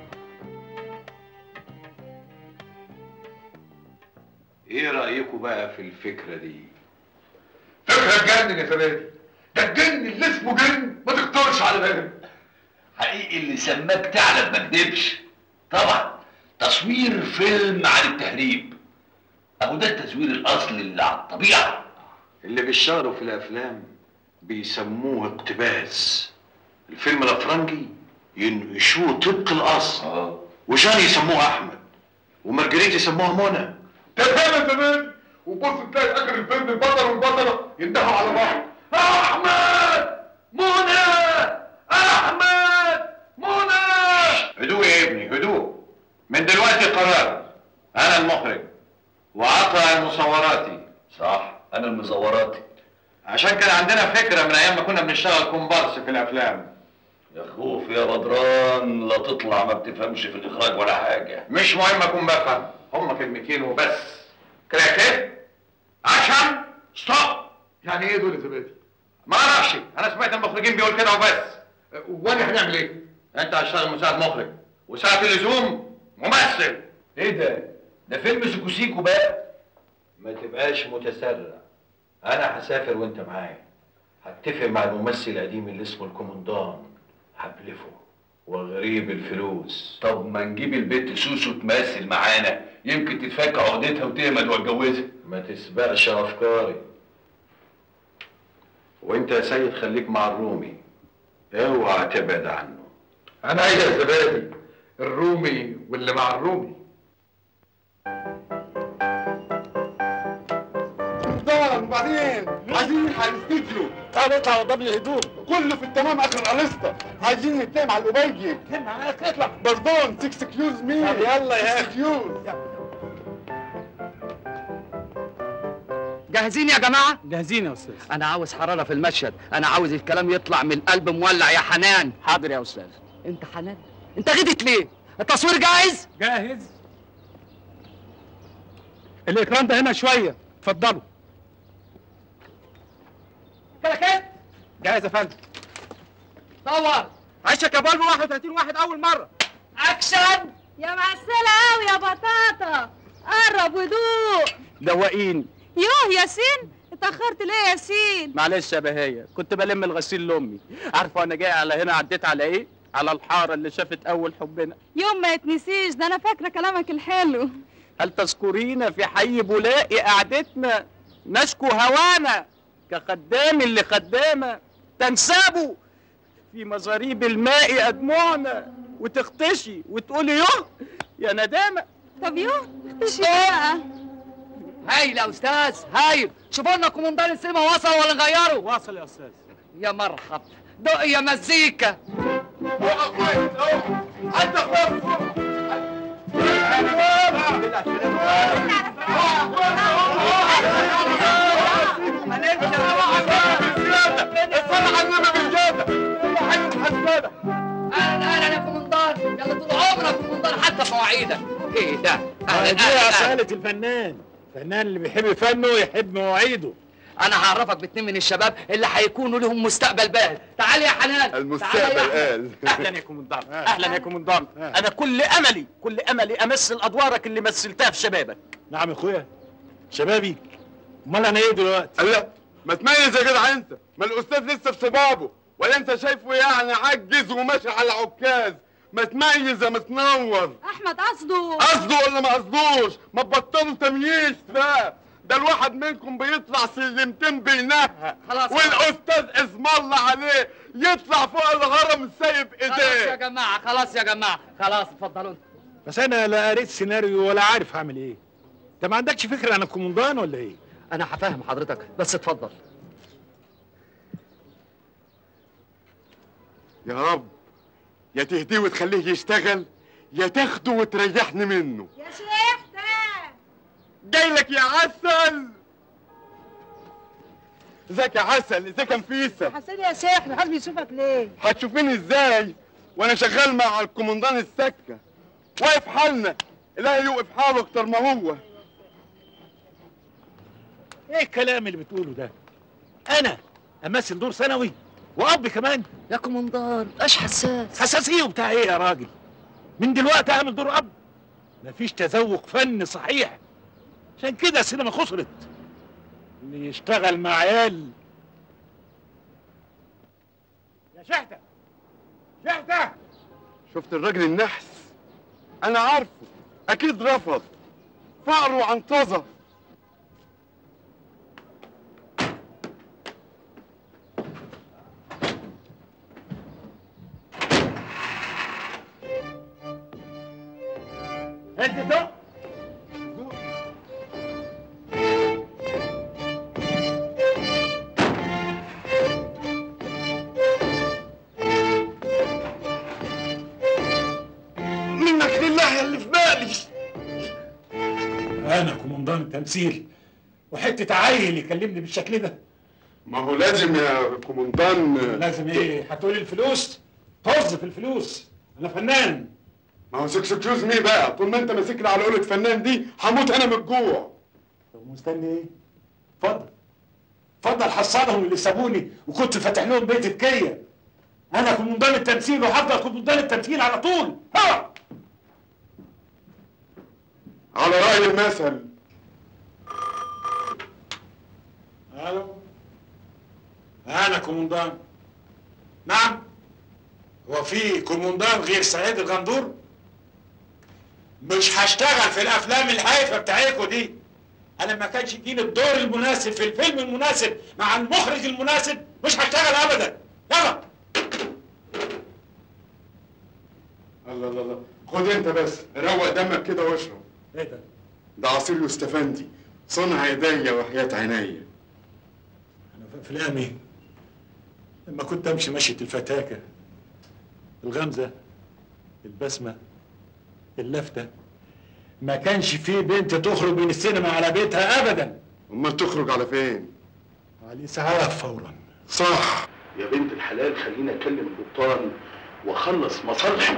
ايه رايكم بقى في الفكره دي فكرة تجنن يا زبادي ده الجن اللي اسمه جن ما تخطرش على بالك حقيقي اللي سماك تعلم ما كدبش طبعا تصوير فيلم عن التهريب اهو ده التصوير الاصلي اللي على الطبيعه اللي بيشتغلوا في الافلام بيسموه اقتباس الفيلم الافرنجي ينقشوه طبق الاصل اه وجان يسموه احمد ومارجريت يسموها منى تمام يا زبادي وبص تلاقي في اخر الفيلم البطل والبطلة يندهوا على بعض احمد منى احمد منى هدوء يا ابني هدوء من دلوقتي قرار انا المخرج وعطى المصوراتي صح انا المزوراتي عشان كان عندنا فكره من ايام ما كنا بنشتغل كومبارس في الافلام يا خوف يا بدران لا تطلع ما بتفهمش في الاخراج ولا حاجه مش مهم اكون بفهم هما كلمتين وبس كراكيب عشان ستوب يعني ايه دول يا زبادي ما اعرفش انا سمعت المخرجين بيقول كده وبس وانا هنعمل ايه انت هتشتغل مساعد مخرج وساعة اللزوم ممثل ايه ده ده فيلم سيكو سيكو بقى ما تبقاش متسرع انا هسافر وانت معايا هتفق مع الممثل القديم اللي اسمه الكومندان هبلفه وغريب الفلوس طب ما نجيب البت سوسو تمثل معانا يمكن تتفك عقدتها وتهمد واتجوزها ما تسبقش افكاري وانت يا سيد خليك مع الرومي اوعى تبعد عنه انا يا زبادي الرومي واللي مع الرومي رمضان وبعدين عايزين نلحق الاستديو تعال اطلع وضب لي الهدوم كله في التمام اخر القليسطه عايزين نتكلم على القبيجي اتكلم معاك اطلع باردون 6 كيوز مين طب يلا يا اخي كيوز جاهزين يا جماعه جاهزين يا استاذ انا عاوز حراره في المشهد انا عاوز الكلام يطلع من القلب مولع يا حنان حاضر يا استاذ انت حنان انت غدت ليه التصوير جاهز جاهز الاكران ده هنا شويه اتفضلوا كلاكيت جاهز يا فندم صور عشك يا بلبل 31 واحد اول مره اكشن يا معسلة قوي يا بطاطا قرب ودوق دواقين يوه ياسين اتأخرت ليه يا ياسين معلش يا بهية كنت بلم الغسيل لامي عارفه انا جاي على هنا عديت على ايه على الحاره اللي شافت اول حبنا يوم ما يتنسيش ده انا فاكرة كلامك الحلو هل تذكرين في حي بولاقي قعدتنا نشكو هوانا كخدام اللي خدامة تنسابوا في مزاريب الماء أدمعنا وتختشي وتقولي يوه يا ندامة طب يوه اختشي بقى هايل يا استاذ هايل شوفوا لنا كومندان السينما وصل ولا نغيره واصل يا استاذ يا مرحب دق يا مزيكا اهلا اهلا يا كومندان يلا طول عمرك كومندان حتى في مواعيدك ايه ده اهلا دي اهلا رسالة الفنان الفنان اللي بيحب فنه يحب مواعيده انا هعرفك باتنين من الشباب اللي هيكونوا لهم مستقبل باهر تعال يا حنان المستقبل قال اهلا يا كومندان اهلا يا كومندان انا كل املي كل املي امثل ادوارك اللي مثلتها في شبابك نعم يا اخويا شبابي امال انا ايه دلوقتي لا ما تميز يا جدع انت ما الاستاذ لسه في شبابه ولا انت شايفه يعني عجز وماشي على عكاز ما تميز يا متنور احمد قصده قصده ولا ما قصدوش ما تبطلوا تمييز بقى ده الواحد منكم بيطلع سلمتين بينها خلاص. والاستاذ اسم الله عليه يطلع فوق الهرم سايب خلاص يا ايديه جماعه خلاص يا جماعه خلاص اتفضلوا بس انا لا قريت سيناريو ولا عارف هعمل ايه انت ما عندكش فكره عن الكومندان ولا ايه انا هفهم حضرتك بس اتفضل يا رب يا تهديه وتخليه يشتغل يا تاخده وتريحني منه يا شيخ ده جاي لك يا عسل ازيك يا عسل ازيك يا نفيسه حسين يا شيخ محدش بيشوفك ليه هتشوفيني ازاي وانا شغال مع الكومندان السكه واقف حالنا الهي يوقف حاله اكتر ما هو ايه الكلام اللي بتقوله ده انا امثل دور ثانوي واب كمان يا كومندان ايش حساس حساسيه بتاع ايه يا راجل من دلوقتي اعمل دور اب مفيش تذوق فن صحيح عشان كده السينما خسرت اللي يشتغل مع عيال يا شحته شحته شفت الراجل النحس انا عارفه اكيد رفض فقر وعنطزه انت دق منك لله يا اللي في بالي انا كومندان التمثيل وحته عيل يكلمني بالشكل ده ما هو لازم يا كومندان لازم ايه هتقولي الفلوس طز في الفلوس انا فنان ما هو اكسكيوز مي بقى طول ما انت ماسك لي على قولة فنان دي هموت انا من الجوع طب مستني ايه اتفضل اتفضل حصلهم اللي سابوني وكنت فاتح لهم بيت بكيه انا كومندان التمثيل وهفضل كومندان التمثيل على طول ها على رأي المثل الو انا كومندان نعم هو في كومندان غير سعيد الغندور مش هشتغل في الافلام الهايفه بتاعتكوا دي انا ما كانش يديني الدور المناسب في الفيلم المناسب مع المخرج المناسب مش هشتغل ابدا يلا الله الله الله خد انت بس روق دمك كده واشرب ايه ده ده عصير يوستفندي صنع يديا وحياة عينيا انا في افلامي لما كنت امشي مشية الفتاكة الغمزة البسمة اللفتة ما كانش في بنت تخرج من السينما على بيتها ابدا امال تخرج على فين على الاسعاف فورا صح يا بنت الحلال خليني اكلم القبطان واخلص مصالحي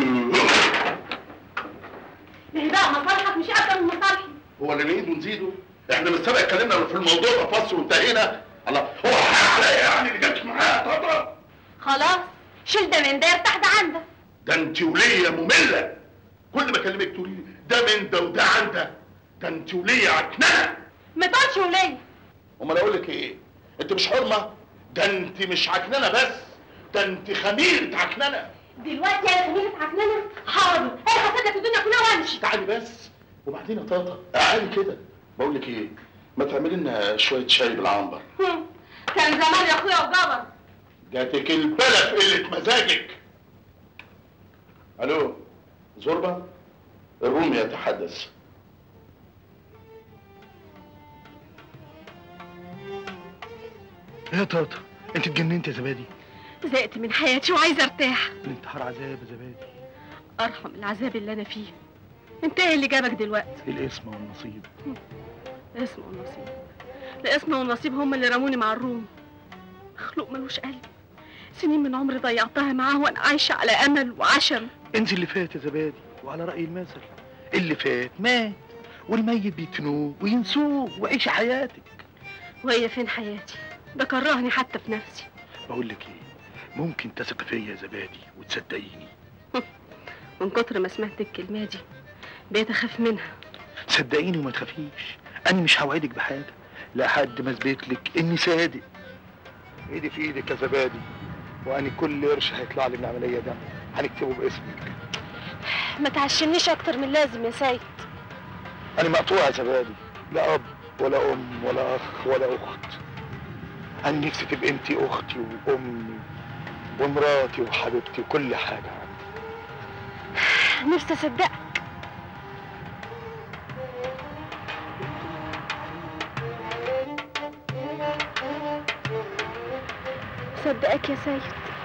ايه بقى مصالحك مش اكتر من مصالحي هو اللي نعيد ونزيده احنا من سبق اتكلمنا في الموضوع ده في مصر وانتهينا الله هو عليا يعني اللي جت معايا طبعا خلاص شيل ده من ده ارتاح ده عندك ده انت وليه ممله كل ما اكلمك تقولي لي ده من ده وده عن ده ده انت وليه عكنانه ما تقولش وليه امال اقول لك ايه انت مش حرمه ده انت مش عكنانه بس ده انت خميره عكنانه دلوقتي يا خميلة عكنانة حاضر انا هسيب لك الدنيا كلها وامشي تعالي بس وبعدين يا طاطا تعالي كده بقول لك ايه ما تعملي لنا شويه شاي بالعنبر هم. كان زمان يا اخويا وجبر جاتك البلا في قله مزاجك الو زوربا الروم يتحدث يا طاطا انت اتجننت يا زبادي زهقت من حياتي وعايزه ارتاح الانتحار عذاب يا زبادي ارحم العذاب اللي انا فيه انت ايه اللي جابك دلوقتي الاسم والنصيب اسم والنصيب الاسم والنصيب هم اللي رموني مع الروم مخلوق ملوش قلب سنين من عمري ضيعتها معاه وانا عايشه على امل وعشم انت اللي فات يا زبادي وعلى رأي المثل اللي فات مات والميت بيتنوه وينسوه وعيش حياتك وهي فين حياتي ده كرهني حتى في نفسي بقول لك ايه ممكن تثق فيا يا زبادي وتصدقيني من كتر ما سمعت الكلمه دي بقيت اخاف منها صدقيني وما تخافيش انا مش هوعدك بحاجه لحد ما اثبت لك اني صادق ايدي في ايدك يا زبادي واني كل قرش هيطلع لي من العمليه ده هنكتبه باسمك ما تعشمنيش اكتر من لازم يا سيد انا مقطوع يا زبادي لا اب ولا ام ولا اخ ولا اخت انا نفسي تبقى انت اختي وامي ومراتي وحبيبتي وكل حاجه نفسي اصدقك صدقك يا سيد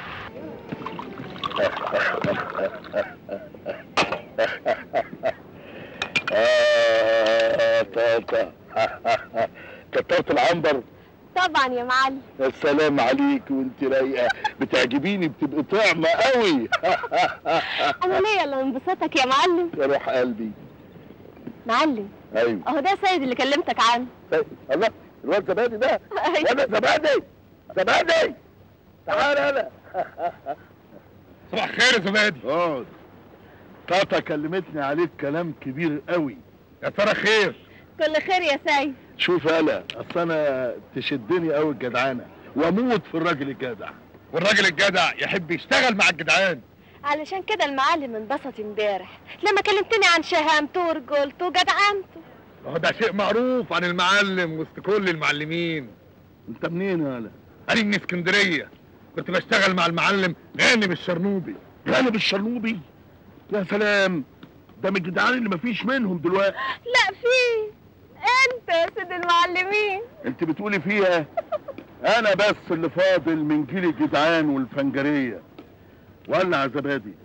آه طاطا كترت العنبر طبعا يا معلم السلام عليك وانت رايقه بتعجبيني بتبقي طعمه قوي انا ليا الا انبساطك يا معلم يا روح قلبي معلم ايوه اهو ده سيد اللي كلمتك عنه طيب، الله الواد زبادي ده أيوة. وانا زبادي زبادي تعال انا صباح الخير يا زبادي اقعد طاطا كلمتني عليك كلام كبير قوي يا ترى خير كل خير يا سيد شوف هلا اصل انا تشدني قوي الجدعانه واموت في الراجل الجدع والراجل الجدع يحب يشتغل مع الجدعان علشان كده المعلم انبسط امبارح لما كلمتني عن شهامته ورجولته وجدعنته هو ده شيء معروف عن المعلم وسط كل المعلمين انت منين هلا انا من اسكندريه كنت بشتغل مع المعلم غانم الشرنوبي غالب الشرنوبي يا سلام ده من الجدعان اللي مفيش منهم دلوقتي لا في انت يا سيد المعلمين انت بتقولي فيها انا بس اللي فاضل من جيل الجدعان والفنجريه ولع زبادي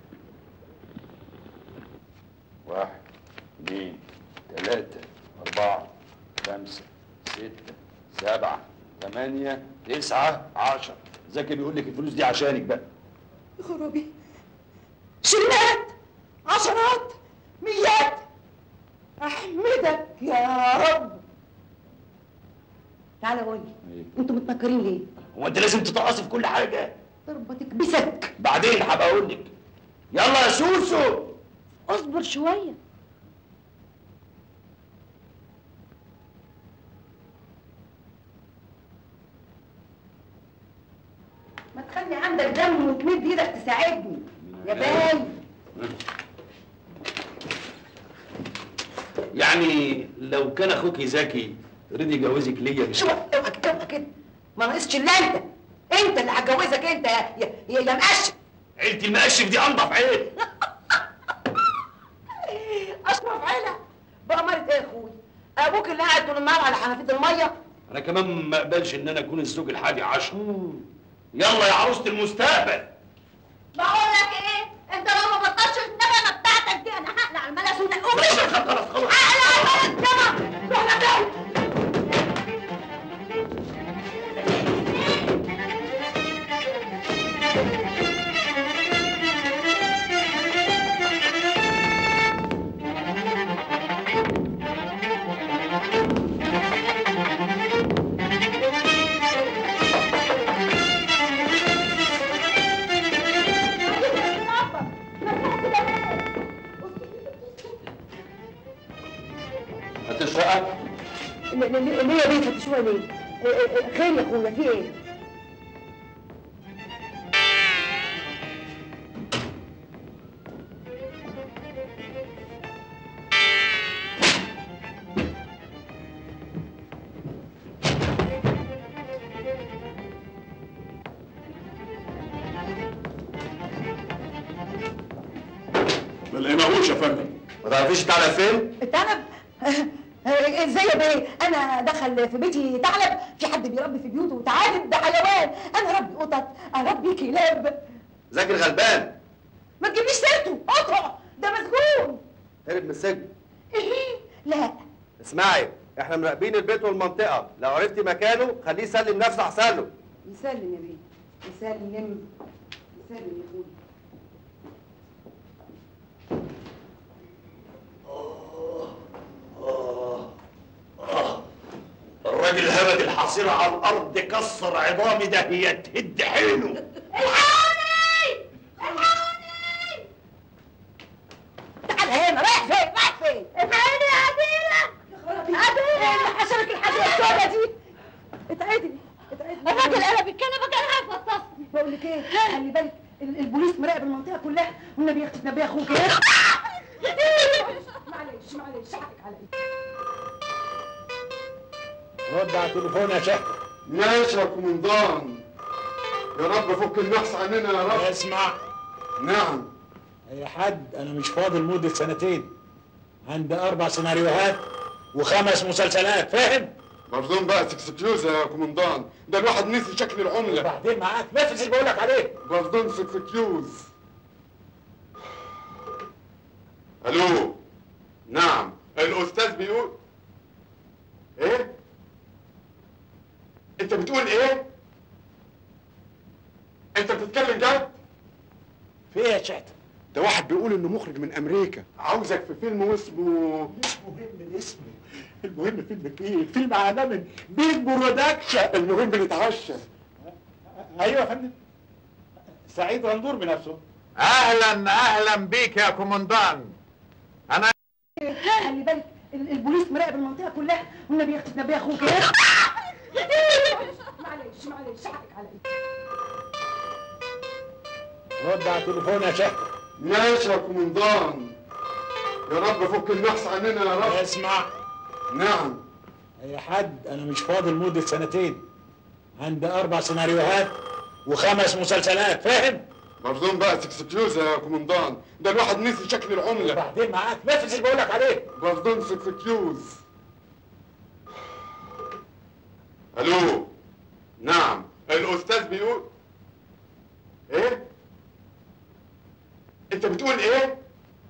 واحد اثنين ثلاثة أربعة خمسة ستة سبعة ثمانية تسعة عشرة زكي بيقول لك الفلوس دي عشانك بقى خرابي شيلات عشرات ميات احمدك يا رب تعالى قول لي انتوا متنكرين ليه؟ هو انت لازم تتقصي في كل حاجة ضربة تكبسك بعدين هبقى اقول لك يلا يا سوسو اصبر شوية ما تخلي عندك دم وتمد ايدك تساعدني يا باي يعني لو كان اخوك ذكي رضي يجوزك ليا مش شو اوعى كده اوعى كده ما ناقصش الا انت انت اللي هتجوزك انت يا يا يا, يا مقشف عيلتي المقشف دي انضف عيل اشرف عيلة بأمارة ايه يا اخوي ابوك اللي قاعد طول النهار على حنفيه الميه انا كمان ما اقبلش ان انا اكون الزوج الحادي عشر يلا يا عروسة المستقبل بقول لك ايه انت لو ما بطلتش النغمه بتاعتك دي انا هقلع الملس ونقوم خلاص خلاص خلاص هقلع الملس يلا روح لك هتسرقها؟ ل- ل- ليه يا بيه فتشوها ليه؟ آه، آه، آه، خير يا اخويا في ايه؟ ما لقيناهوش يا فندم ما تعرفيش تعالى فين؟ الثعلب آه، آه، ازاي يا بيه؟ انا دخل في بيتي ثعلب في حد بيربي في بيوته ثعالب ده حيوان انا ربي قطط اربي كلاب ذاكر غلبان ما تجيبليش سيرته قطع ده مسجون هرب من السجن ايه؟ لا اسمعي احنا مراقبين البيت والمنطقه لو عرفتي مكانه خليه يسلم نفسه احسن له يسلم يا بيه يسلم يسلم يا اخويا الراجل هبد الحصيرة على الأرض كسر عظامي ده هي تهد حيله تعال هنا رايح فين رايح فين الحقيني يا عديلة عديلة اللي حشرك الحاجة السودة دي اتعدلي اتعدلي الراجل قلب الكنبة كان هيفطسني بقول لك ايه خلي بالك ال- البوليس مراقب المنطقة كلها والنبي يخطف نبي اخوك ايه معلش معلش حقك عليا رد على التليفون يا شهد ماشي يا كومندان يا رب فك النحس عننا يا رب اسمع نعم اي حد انا مش فاضي لمده سنتين عندي اربع سيناريوهات وخمس مسلسلات فاهم مردون بقى اكسكيوز يا كومندان ده الواحد نسي شكل العملة وبعدين معاك نفس اللي بقولك عليه مردون اكسكيوز الو نعم الاستاذ بيقول ايه انت بتقول ايه انت بتتكلم جد في ايه يا شهد ده واحد بيقول انه مخرج من امريكا عاوزك في فيلم واسمه مش مهم الاسم المهم فيلم ايه فيلم عالمي بيج برودكشن المهم نتعشى ايوه يا فندم سعيد غندور بنفسه اهلا اهلا بيك يا كومندان انا خلي بالك ال- البوليس مراقب المنطقة كلها والنبي يخطف نبي اخوك ايه معلش معلش حقك عليا رد على التليفون يا شهد ماشي يا كومندان يا رب فك النحس عننا يا رب اسمع نعم اي حد انا مش فاضي لمده سنتين عندي اربع سيناريوهات وخمس مسلسلات فاهم مردون بقى اكسكيوز يا كومندان ده الواحد نسي شكل العملة وبعدين معاك نفس اللي بقولك عليه مردون اكسكيوز الو نعم الاستاذ بيقول ايه انت بتقول ايه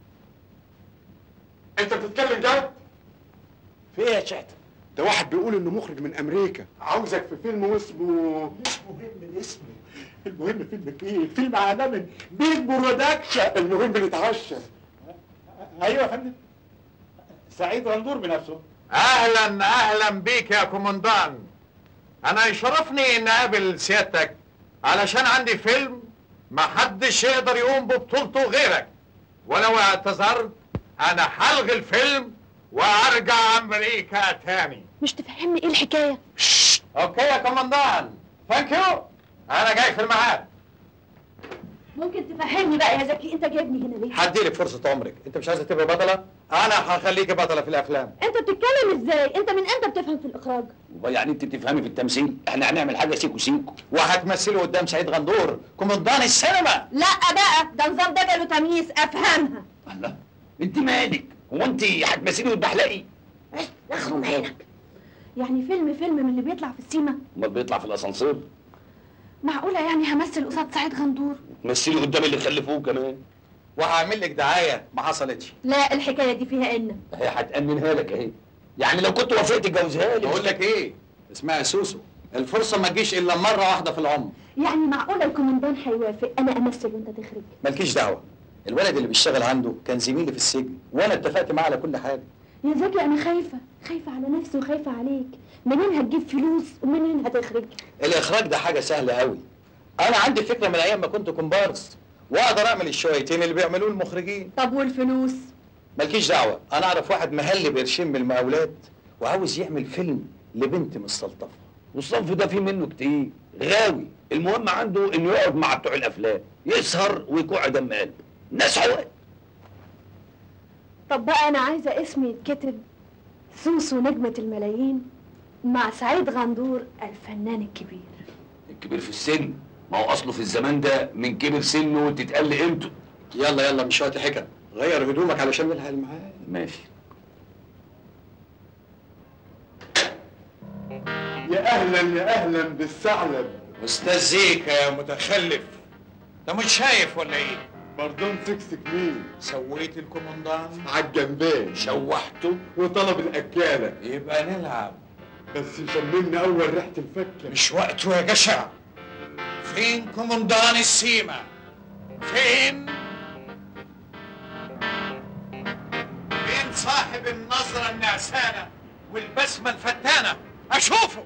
انت بتتكلم جد في ايه يا شهد ده واحد بيقول انه مخرج من امريكا عاوزك في فيلم واسمه مش مهم الاسم المهم فيلم ايه فيلم عالمي بيج برودكشن المهم نتعشى ايوه يا فندم سعيد غندور بنفسه اهلا اهلا بيك يا كومندان انا يشرفني ان اقابل سيادتك علشان عندي فيلم ما حدش يقدر يقوم ببطولته غيرك ولو اعتذرت انا هلغي الفيلم وارجع امريكا تاني مش تفهمني ايه الحكايه اوكي يا كومندان ثانك يو انا جاي في الميعاد ممكن تفهمني بقى يا زكي انت جايبني هنا ليه هديلك فرصة عمرك، أنت مش عايزة تبقى بطلة؟ أنا هخليكي بطلة في الأفلام. انت بتتكلم ازاي انت من امتى بتفهم في الاخراج يعني انت بتفهمي في التمثيل احنا هنعمل حاجه سيكو سيكو وهتمثلي قدام سعيد غندور كومندان السينما لا بقى ده نظام دجل وتمييز افهمها الله انت مالك هو انت هتمثلي وتبحلقي اخرم عينك يعني فيلم فيلم من اللي بيطلع في السيما امال بيطلع في الاسانسير معقوله يعني همثل قصاد سعيد غندور تمثلي قدام اللي خلفوه كمان وهعمل لك دعاية ما حصلتش لا الحكايه دي فيها ان هي هتأمنها لك اهي يعني لو كنت وافقت تجوزها لي بقول لك إيه اسمها سوسو الفرصة ما تجيش إلا مرة واحدة في العمر يعني معقوله الكومندان هيوافق انا امثل وانت تخرج مالكيش دعوة الولد اللي بيشتغل عنده كان زميلي في السجن وأنا اتفقت معاه على كل حاجة يا زكي انا خايفه خايفه على نفسي وخايفه عليك منين هتجيب فلوس ومنين هتخرج الإخراج ده حاجة سهلة قوي أنا عندي فكرة من أيام ما كنت كومبارس وأقدر أعمل الشويتين اللي بيعملوه المخرجين طب والفلوس مالكيش دعوه انا اعرف واحد مهلي بقرشين من المقاولات وعاوز يعمل فيلم لبنت مستلطفه والصنف ده فيه منه كتير غاوي المهم عنده انه يقعد مع بتوع الافلام يسهر ويكوع دم قلبه الناس عواد طب بقى انا عايزه اسمي يتكتب سوسو نجمة الملايين مع سعيد غندور الفنان الكبير الكبير في السن ما هو اصله في الزمان ده من كبر سنه تتقل قيمته يلا يلا مش وقت حكم غير هدومك علشان نلحق الميعاد ماشي يا اهلا يا اهلا بالثعلب استاذ زيكا يا متخلف انت مش شايف ولا ايه؟ باردون سكسك مين؟ سويت الكومندان عالجنبين شوحته وطلب الاكاله يبقى نلعب بس شممنا اول ريحه الفكه مش وقته يا جشع فين كومندان السيما؟ فين؟ فين صاحب النظرة النعسانة والبسمة الفتانة؟ أشوفه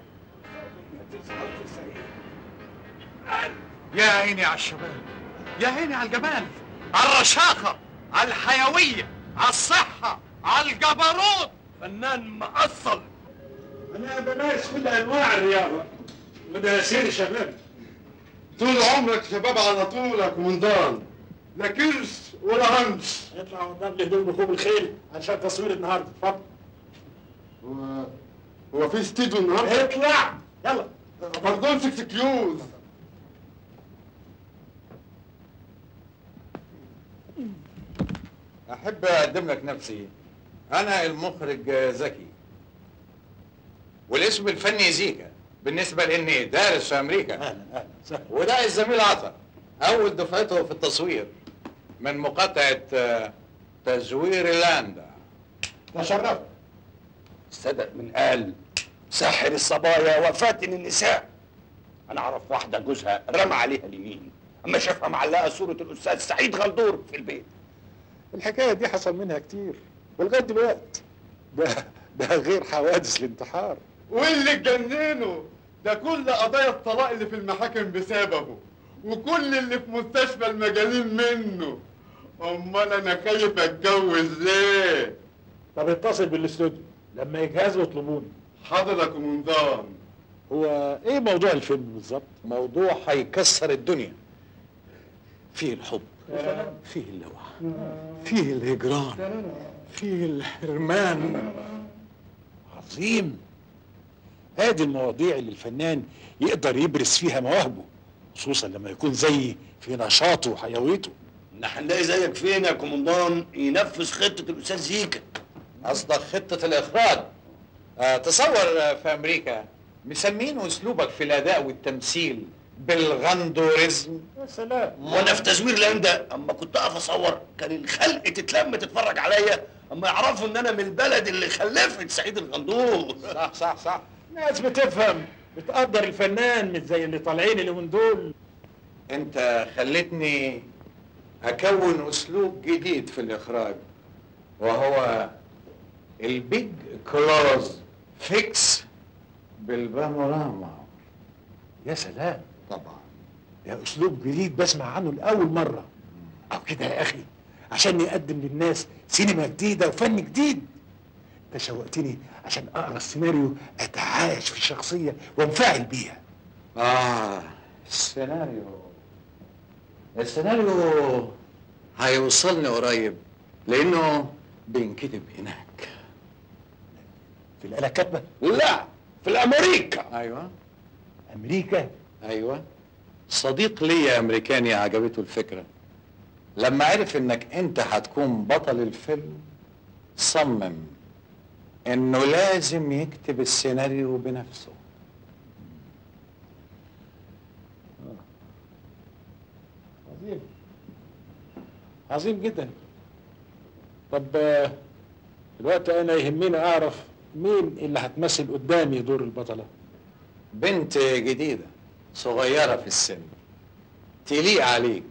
يا عيني على الشباب يا عيني على الجمال على الرشاقة على الحيوية على الصحة على الجبروت فنان مأصل انا بمارس كل انواع الرياضه وده سير شباب طول عمرك شباب على طول يا كومندان لا كرش ولا هنش اطلع وضب لي هدوم ركوب الخيل عشان تصوير النهارده اتفضل هو هو في استديو النهارده؟ اطلع يلا باردون سكسك يوز أحب أقدم لك نفسي أنا المخرج زكي والاسم الفني زيكا بالنسبة لإني دارس في أمريكا اهلا اهلا سهلا وده الزميل عطا أول دفعته في التصوير من مقاطعة آه، تزوير لاندا تشرفت صدق من قال سحر الصبايا وفاتن النساء انا اعرف واحده جوزها رمى عليها اليمين اما شافها معلقه صوره الاستاذ سعيد غندور في البيت الحكايه دي حصل منها كتير ولغايه دلوقتي ده ده غير حوادث الانتحار واللي اتجننوا ده كل قضايا الطلاق اللي في المحاكم بسببه وكل اللي في مستشفى المجانين منه امال انا خايف اتجوز ليه طب اتصل بالاستوديو لما يجهزوا اطلبوني حاضر يا كومندان هو ايه موضوع الفيلم بالظبط موضوع هيكسر الدنيا فيه الحب فيه اللوع فيه الهجران فيه الحرمان عظيم ادي المواضيع اللي الفنان يقدر يبرز فيها مواهبه خصوصا لما يكون زيي في نشاطه وحيويته احنا هنلاقي زيك فين يا كومندان ينفذ خطه الاستاذ زيكا قصدك خطة الإخراج آه تصور آه، في أمريكا مسمين أسلوبك في الأداء والتمثيل بالغندوريزم يا سلام وانا في تزوير لاندا اما كنت اقف اصور كان الخلق تتلم تتفرج عليا اما يعرفوا ان انا من البلد اللي خلفت سعيد الغندور صح صح صح ناس بتفهم بتقدر الفنان مش زي اللي طالعين اليومين دول أنت خلتني أكون أسلوب جديد في الإخراج وهو البيج كلوز فيكس بالبانوراما يا سلام طبعا ده اسلوب جديد بسمع عنه لاول مره او كده يا اخي عشان نقدم للناس سينما جديده وفن جديد انت شوقتني عشان اقرا السيناريو اتعايش في الشخصيه وانفعل بيها آه السيناريو السيناريو هيوصلني قريب لأنه بينكتب هناك في الآلة الكاتبة؟ لا في الأمريكا أيوه أمريكا؟ أيوه صديق ليا أمريكاني عجبته الفكرة لما عرف إنك أنت هتكون بطل الفيلم صمم إنه لازم يكتب السيناريو بنفسه عظيم عظيم جدا طب آه، دلوقتي انا يهمني اعرف مين اللي هتمثل قدامي دور البطله بنت جديدة صغيرة في السن تليق عليك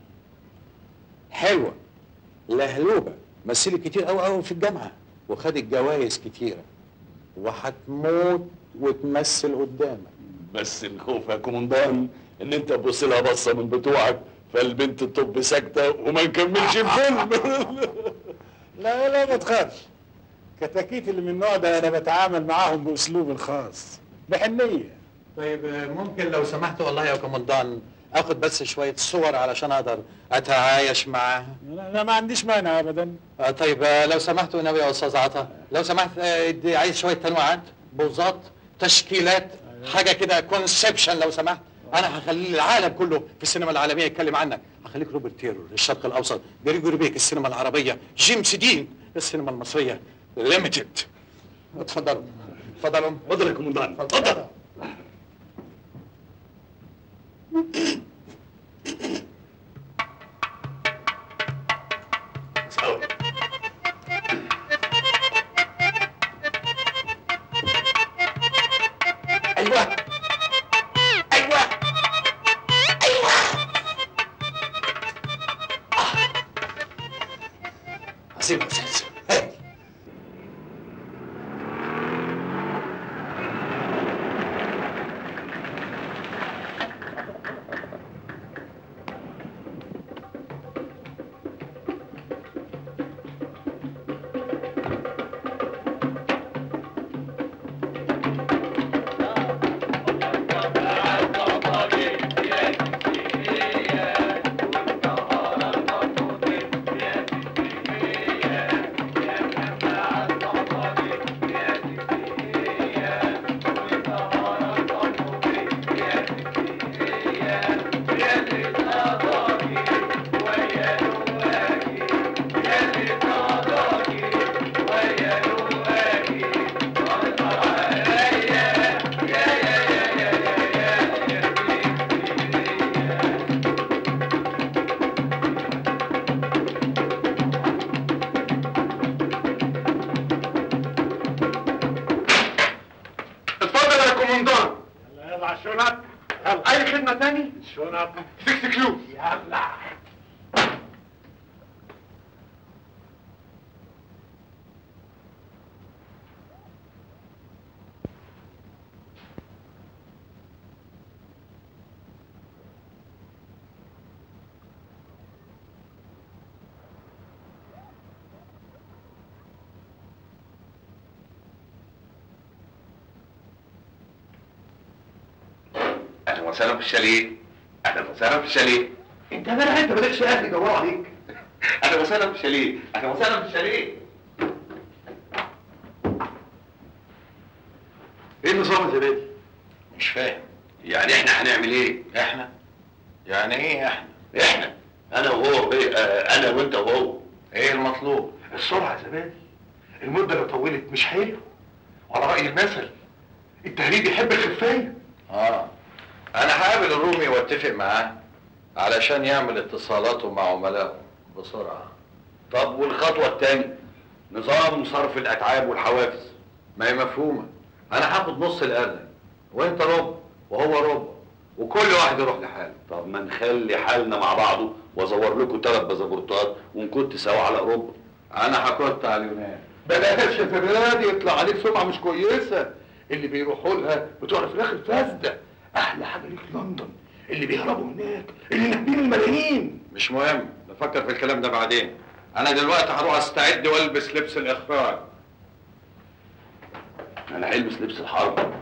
حلوة لهلوبة مثلت كتير قوي قوي في الجامعة وخدت جوائز كتيرة وهتموت وتمثل قدامك بس الخوف يا كومندان ان انت تبص لها بصه من بتوعك فالبنت تطب ساكته وما نكملش الفيلم لا لا ما تخافش كتاكيت اللي من النوع ده انا بتعامل معاهم باسلوب الخاص بحنيه طيب آه، ممكن لو سمحت والله يا كومندان اخد بس شويه صور علشان اقدر اتعايش معاها انا ما عنديش مانع ابدا آه طيب آه، لو سمحتوا نبي يا استاذ عطا لو سمحت آه، ادي عايز شويه تنوعات بوزات تشكيلات حاجه كده كونسبشن لو سمحت انا هخلي العالم كله في السينما العالميه يتكلم عنك هخليك روبرت تيرور للشرق الاوسط جريجوري بيك السينما العربيه جيمس دين السينما المصريه ليميتد اتفضلوا اتفضلوا اتفضل يا كومندان اتفضل ايوه ايوه ايوه عظيم يا استاذ اتفضل يا كومندان يلا على الشنط اي خدمه تاني الشنط سكس كيو يلا اهلا وسهلا في الشاليه اهلا وسهلا في الشاليه انت مالك انت مالكش اهلي يدوروا عليك اهلا وسهلا في الشاليه اهلا وسهلا في الشاليه ايه النظام يا زبادي؟ مش فاهم يعني احنا هنعمل ايه احنا يعني ايه احنا؟ احنا انا وهو ايه آه انا وانت وهو ايه المطلوب؟ السرعه يا زبادي المده لو طولت مش حلو وعلى راي المثل التهريب يحب الخفايه اه انا هقابل الرومي واتفق معاه علشان يعمل اتصالاته مع عملائه بسرعه طب والخطوه الثانيه نظام صرف الاتعاب والحوافز ما هي مفهومه انا هاخد نص الارنب وانت ربع وهو ربع وكل واحد يروح لحاله طب ما نخلي حالنا مع بعضه وازور لكم ثلاث بازابورتات ونكت سوا على اوروبا انا هكت على اليونان بلاش يا زبادي يطلع عليك سمعه مش كويسه اللي بيروحوا لها بتوع في الاخر فاسده احلى حاجه ليك لندن اللي بيهربوا هناك اللي ناهبين الملايين مش مهم نفكر في الكلام ده بعدين انا دلوقتي هروح استعد والبس لبس الاخراج انا هلبس لبس الحرب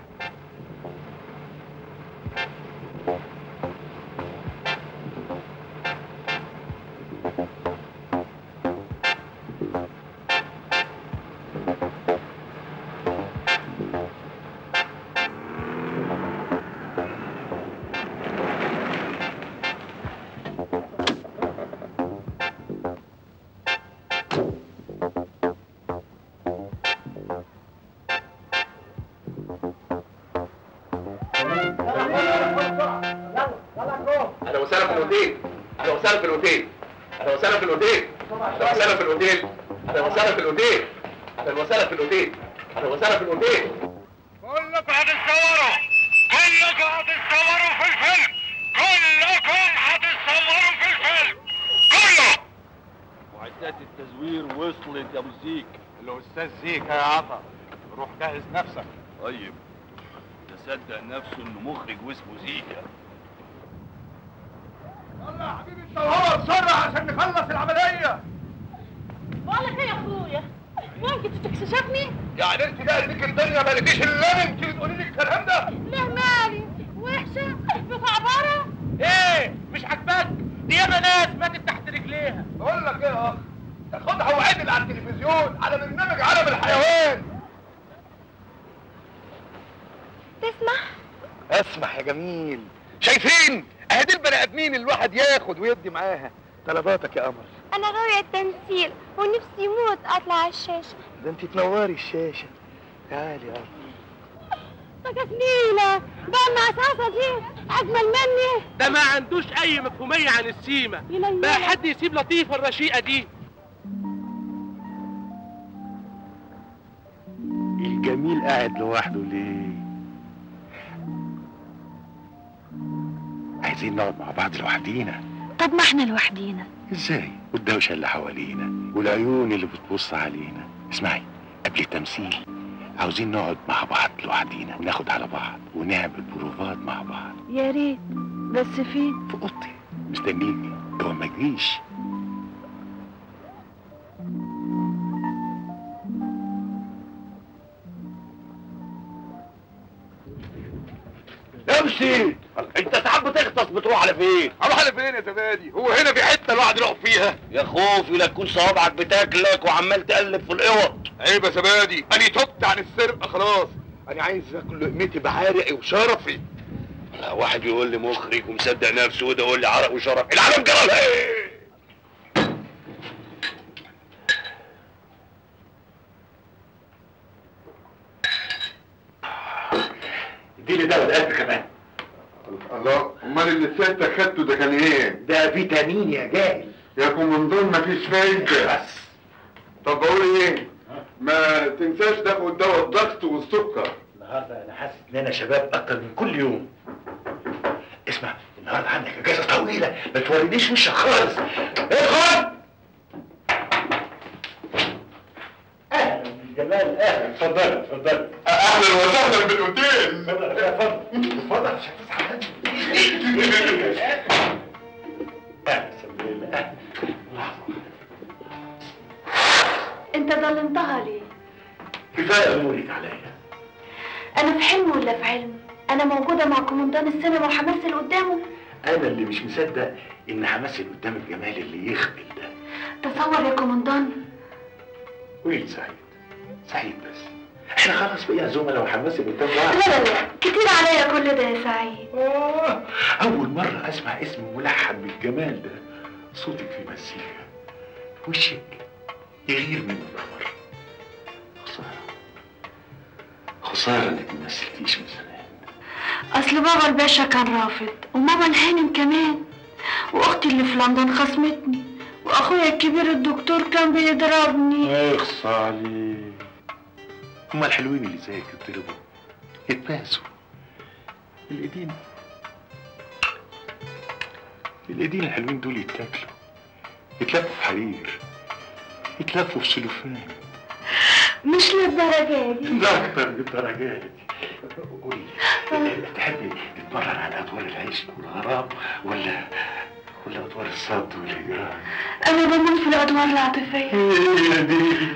اهلا وسهلا في الاوتيل اهلا وسهلا في الاوتيل اهلا وسهلا في الاوتيل اهلا وسهلا في الاوتيل اهلا وسهلا في الاوتيل اهلا وسهلا في الاوتيل اهلا وسهلا في الاوتيل كلكم هتتصوروا كلكم هتتصوروا في الفيلم كلكم هتتصوروا في الفيلم كله معدات التزوير وصلت يا ابو الزيك الاستاذ زيك يا عطا روح جهز نفسك طيب تصدق نفسه انه مخرج واسمه زيكا يلا يا حبيبي انت وهو بسرعه عشان نخلص العمليه بقولك ايه يا اخويا ممكن تكتشفني يعني انت جاي ليك الدنيا ما لقيتش الا انت تقولي لي الكلام ده له مالي وحشه مكعبره ايه مش عاجباك دي ياما ناس ماتت تحت رجليها بقول لك ايه يا اخ تاخدها وعدل على التلفزيون على برنامج عالم الحيوان تسمح اسمح يا جميل شايفين اهي دي البني ادمين اللي الواحد ياخد ويدي معاها طلباتك يا قمر انا غاوية التمثيل ونفسي يموت اطلع على الشاشة ده انت تنوري الشاشه تعالي يا قمر جميلة بقى المعصاصة دي أجمل مني ده ما عندوش اي مفهوميه عن السيما بقى حد يسيب لطيفه الرشيقه دي الجميل قاعد لوحده ليه؟ عايزين نقعد مع بعض لوحدينا طب ما احنا لوحدينا ازاي؟ والدوشة اللي حوالينا والعيون اللي بتبص علينا اسمعي قبل التمثيل عاوزين نقعد مع بعض لوحدينا وناخد على بعض ونعمل بروفات مع بعض يا ريت بس فين في اوضتي مستنيكي هو ما تجيش امشي انت ساعات بتغطس بتروح على فين؟ اروح على فين يا زبادي؟ هو هنا في حته الواحد يروح فيها؟ يا خوفي لا تكون صوابعك بتاكلك وعمال تقلب في الاوض عيب يا زبادي انا تبت عن السرقه خلاص انا عايز اكل لقمتي بعرقي وشرفي لا واحد يقول لي مخرج ومصدق نفسه وده يقول لي عرق وشرف العالم جرى ايه اديني ده والقلب كمان الله امال اللي سيادتك خدته ده كان ايه؟ ده فيتامين يا جاهل يا كومندور مفيش فايده بس طب بقول ايه؟ ما تنساش تاخد دواء الضغط والسكر النهارده انا حاسس ان انا شباب اكتر من كل يوم اسمع النهارده عندك اجازه طويله ما تورينيش وشك خالص ادخل اهلا جمال اهلا اتفضل اتفضل اهلا وسهلا بالاوتيل اتفضل اتفضل مش هتصحى اهلا سلام انت ظلمتها ليه كفايه امورك عليا انا في حلم ولا في علم انا موجودة مع كومندان السينما وهمثل قدامه انا اللي مش مصدق ان همثل قدام الجمال اللي يخبل ده تصور يا كومندان قولي لي سعيد سعيد بس احنا خلاص بقينا زملاء وهنمثل قدام بعض لا لا لا كتير عليا كل ده يا سعيد اول مره اسمع اسم ملحن بالجمال ده صوتك في مزيكا وشك يغير من القمر خساره خساره انك ما مثلتيش من زمان اصل بابا الباشا كان رافض وماما الهانم كمان واختي اللي في لندن خصمتني واخويا الكبير الدكتور كان بيضربني اخص عليك هما الحلوين اللي زيك يتضربوا يتباسوا الايدين الايدين الحلوين دول يتاكلوا يتلفوا في حرير يتلفوا في سلوفان مش للدرجة دي لا اكتر من الدرجات قولي لي تحبي تتمرن على ادوار العيش والغرام ولا ولا ادوار الصد والهجران انا بموت في الادوار العاطفية هي دي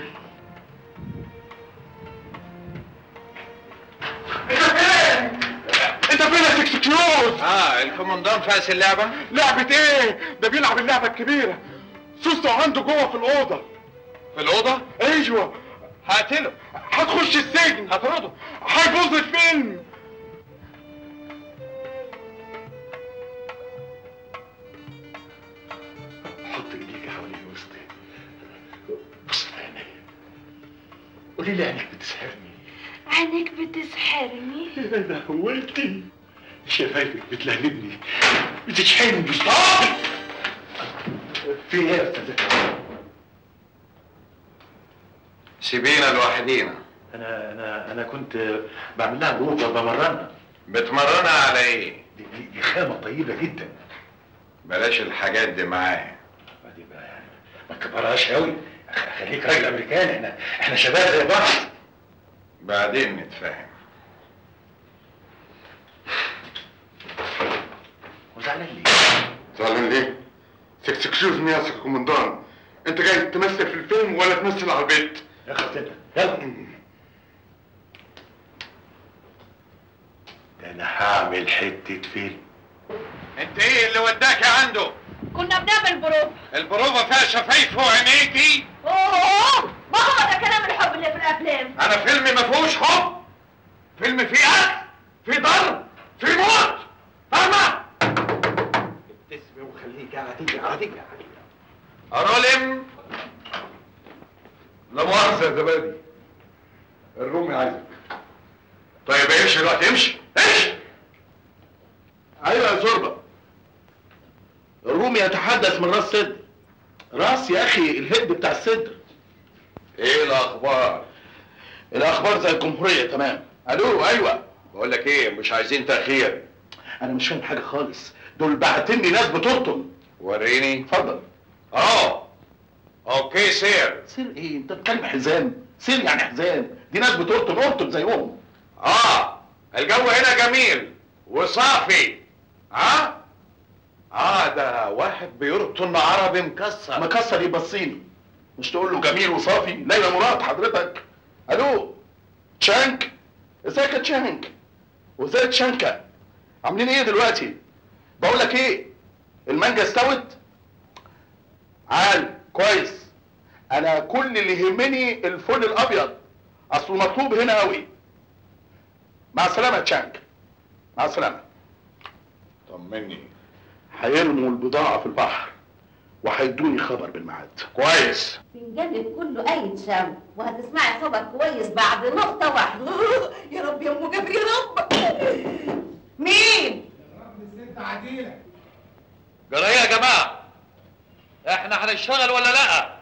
انت فين يا سكسكيوز؟ اه الكومندان فاس اللعبه لعبة ايه؟ ده بيلعب اللعبة الكبيرة سوسو عنده جوه في الأوضة في الاوضه ايوه هقتله هتخش السجن هطرده هيبوظ الفيلم حط ايديك حوالين وسطي بص في عيني قولي لي عينك بتسحرني عينيك بتسحرني ده هولتي شفايفك بتلهلبني بتشحنني بتطول في ايه يا استاذ سيبينا لوحدينا انا انا انا كنت بعمل لها جروبه بمرنها بتمرنها على ايه؟ دي, دي, دي خامه طيبه جدا بلاش الحاجات دي معاها دي بقى يعني ما تكبرهاش قوي خليك راجل امريكاني احنا احنا شباب زي بعض بعدين نتفاهم وزعلان ليه؟ زعلان ليه؟ سكسكيوز مي يا سي كومندان انت جاي تمثل في الفيلم ولا تمثل على البيت يا اخي يلا ده انا هعمل حته فيلم انت ايه اللي وداك عنده كنا بنعمل بروفة البروفه فيها شفايف وعينيكي اوه ما هو ده كلام الحب اللي في الافلام انا فيلم ما فيهوش حب فيلم فيه قتل فيه ضرب فيه موت فاهمه ابتسمي وخليكي عاديه عاديه عاديه ارولم لا مؤاخذة يا زبادي الرومي عايزك طيب امشي دلوقتي امشي امشي ايوه يا زربة الرومي يتحدث من راس صدر راس يا اخي الهد بتاع الصدر ايه الاخبار الاخبار زي الجمهوريه تمام الو ايوه بقول لك ايه مش عايزين تاخير انا مش فاهم حاجه خالص دول بعتني ناس بترطم وريني اتفضل اه اوكي سير سير ايه انت بتكلم حزام سير يعني حزام دي ناس بترطم ارطم زيهم اه الجو هنا جميل وصافي ها اه ده واحد بيرطن عربي مكسر مكسر ايه بصيني مش تقول له جميل وصافي ليلى مراد حضرتك الو تشانك ازيك يا تشانك وازيك تشانكا عاملين ايه دلوقتي بقول لك ايه المانجا استوت عال كويس انا كل اللي يهمني الفل الابيض اصله مطلوب هنا قوي مع السلامه يا تشانك مع السلامه طمني هيرموا البضاعه في البحر وهيدوني خبر بالميعاد كويس فنجانك كله قايد شام وهتسمعي خبر كويس بعد نقطة واحدة يا رب يا ام جابر يا رب مين؟ الست عديلة جرى ايه يا جماعه احنا هنشتغل ولا لا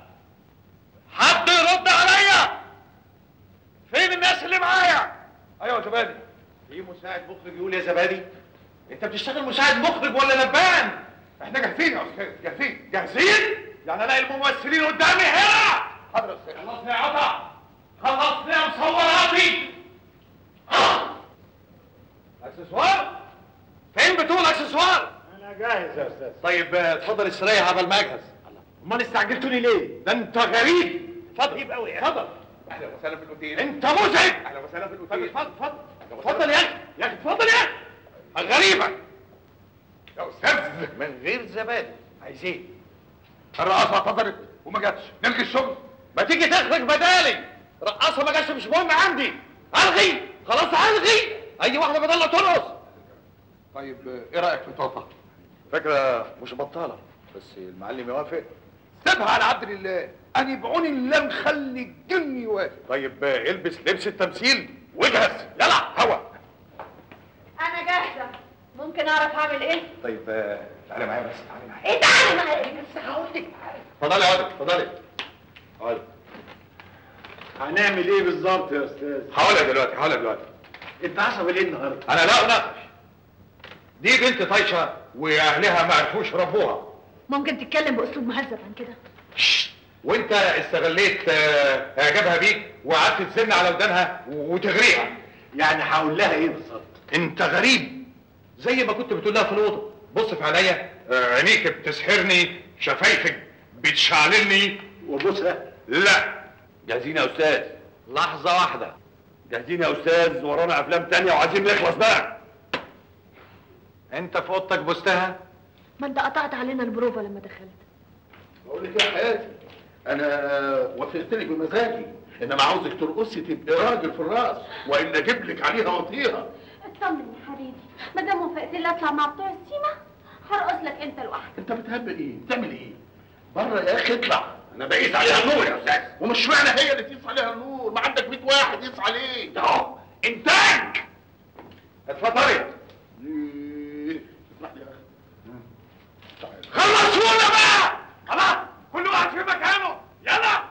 حد يرد عليا فين الناس اللي معايا ايوه يا زبادي في مساعد مخرج يقول يا زبادي انت بتشتغل مساعد مخرج ولا لبان احنا جاهزين يا استاذ جاهزين جاهزين يعني الاقي الممثلين قدامي هنا حاضر يا استاذ خلصني يا عطا خلصني يا مصوراتي آه. اكسسوار فين بتقول اكسسوار انا جاهز يا استاذ طيب آه، اتفضل استريح قبل ما اجهز امال استعجلتوني ليه؟ ده انت غريب اتفضل قوي اتفضل اهلا وسهلا في الاوتيل انت مزعج اهلا وسهلا في الاوتيل اتفضل اتفضل اتفضل يا اخي يا اخي اتفضل يا اخي غريبه يا استاذ من غير زبادي عايزين الرقاصة اعتذرت وما جاتش نلغي الشغل ما تيجي تخرج بدالي رقاصه ما جاتش مش مهم عندي الغي خلاص الغي اي واحده بدل ترقص طيب ايه رايك في الطرطة؟ فكره مش بطاله بس المعلم يوافق سيبها على عبد الله انا بعون الله مخلي الجن يوافق طيب آه، البس لبس التمثيل واجهز يلا هوا انا جاهزة ممكن اعرف اعمل ايه؟ طيب آه، تعالى معايا بس تعالى معايا ايه تعالى معايا بس هقول لك اتفضلي يا واد اتفضلي اقعدي هنعمل ايه بالظبط يا استاذ؟ هقولها دلوقتي هقولها دلوقتي انت عصبي ليه النهارده؟ انا لا اناقش دي بنت طايشه واهلها ما عرفوش ربوها ممكن تتكلم باسلوب مهذب عن كده وانت استغليت آه، اعجابها بيك وقعدت تزن على ودانها وتغريها يعني هقول لها ايه بالظبط؟ انت غريب زي ما كنت بتقول لها في الاوضه بص في عينيا آه، عينيك بتسحرني شفايفك بتشعللني وبوسها لا جاهزين يا استاذ لحظه واحده جاهزين يا استاذ ورانا افلام تانية وعايزين نخلص بقى انت في اوضتك بوستها ما انت قطعت علينا البروفة لما دخلت بقول لك يا حياتي انا وافقت لك بمزاجي انما عاوزك ترقصي تبقي راجل في الراس والا اجيب لك عليها وطيها اطمن يا حبيبي ما دام وافقت لي اطلع مع بتوع السيما هرقص لك انت لوحدك انت بتهبل ايه بتعمل ايه بره يا اخي اطلع انا بقيس عليها النور يا استاذ ومش معنى هي اللي تقيس عليها النور ما عندك 100 واحد يقيس عليه اهو انتاج اتفضلي اسمح لي يا اخي خلصونا بقى خلاص كل واحد في مكانه يلا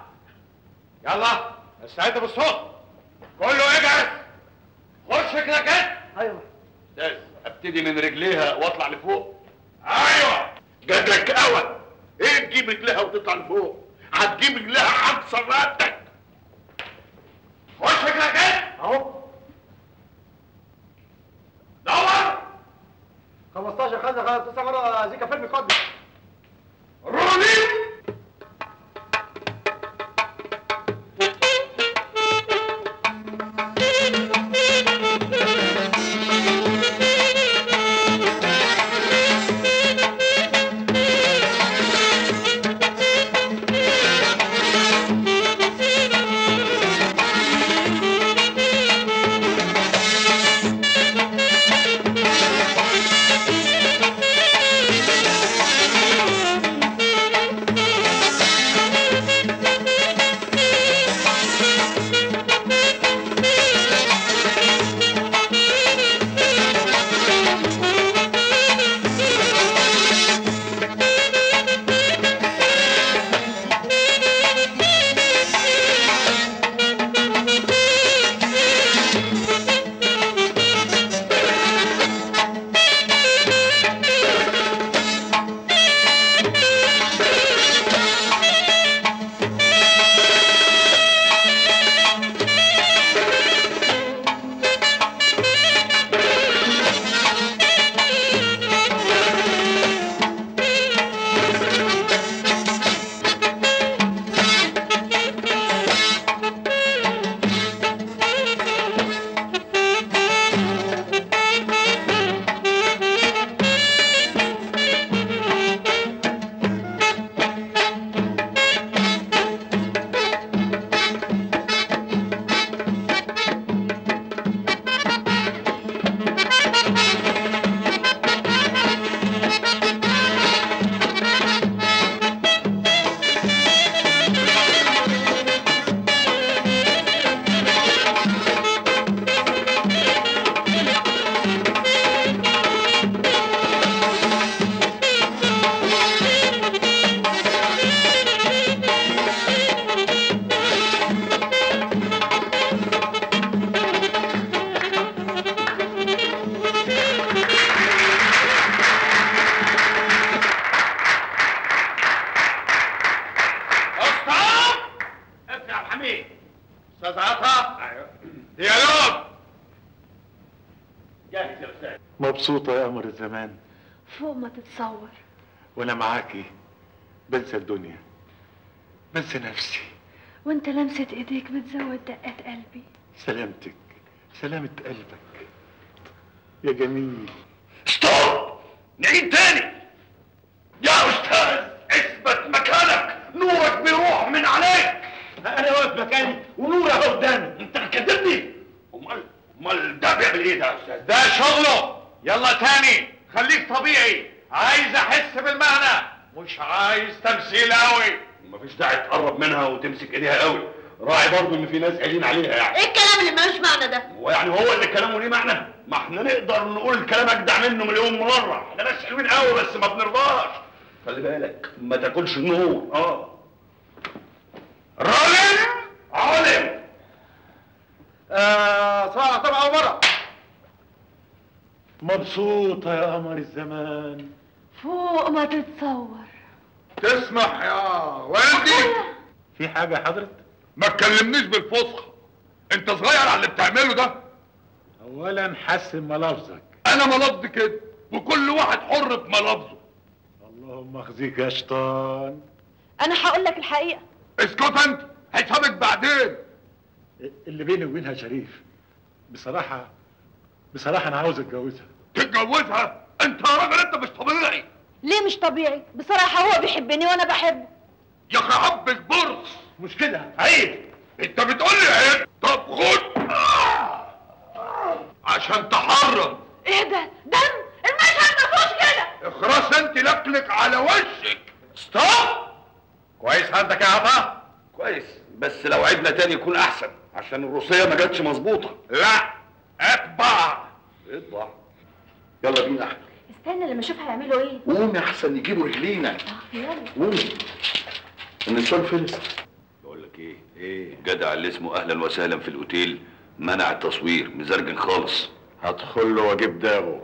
يلا استعد بالصوت كله اجهز خش كده كده ايوه استاذ ابتدي من رجليها واطلع لفوق ايوه جاتك قوي ايه تجيب رجلها وتطلع لفوق هتجيب رجلها هكسر رقبتك خش كده كده اهو دور 15 5 9 مرة زيكا فيلم قدم روني استاذ عطا ديالوج جاهز يا استاذ مبسوطة يا قمر الزمان فوق ما تتصور وأنا معاكي بنسى الدنيا بنسى نفسي وانت لمسة ايديك بتزود دقات قلبي سلامتك سلامة قلبك يا جميل ستوب نعيد تاني يا استاذ اثبت مكانك نورك بيروح من عليك انا واقف مكاني ونور اهو قدامي انت كذبني امال امال ده بيعمل ايه ده يا استاذ ده شغله يلا تاني خليك طبيعي عايز احس بالمعنى مش عايز تمثيل قوي مفيش داعي تقرب منها وتمسك ايديها قوي راعي برضو ان في ناس قاعدين عليها يعني ايه الكلام اللي ملوش معنى ده هو يعني هو اللي كلامه ليه معنى ما احنا نقدر نقول الكلام اجدع منه مليون مره احنا ناس حلوين قوي بس ما بنرضاش خلي بالك ما تاكلش النور اه رالم علم آه صراحة طبعا مرة مبسوطة يا قمر الزمان فوق ما تتصور تسمح يا والدي في حاجة يا حضرت؟ ما تكلمنيش بالفصحى انت صغير على اللي بتعمله ده أولا حسن ملفظك انا ملفظي كده وكل واحد حر في ملفظه اللهم اخزيك يا شيطان انا هقول لك الحقيقة اسكت انت حسابك بعدين اللي بيني وبينها شريف بصراحة بصراحة أنا عاوز أتجوزها تتجوزها انت يا راجل انت مش طبيعي ليه مش طبيعي بصراحة هو بيحبني وانا بحبه يا اخي حبك برص مش كده عيب انت بتقول لي عيب طب خد عشان تحرم ايه ده دم المشهد ما فيهوش كده اخرس انت لكلك على وشك ستوب كويس عندك يا عطا كويس بس لو عدنا تاني يكون احسن عشان الروسيه ما جاتش مظبوطه لا اطبع اطبع يلا بينا احمد استنى لما اشوف هيعملوا ايه قومي احسن يجيبوا رجلينا يلا قومي النسوان فلس بقول لك ايه ايه جدع اللي اسمه اهلا وسهلا في الاوتيل منع التصوير مزرجن خالص هدخل له واجيب داغه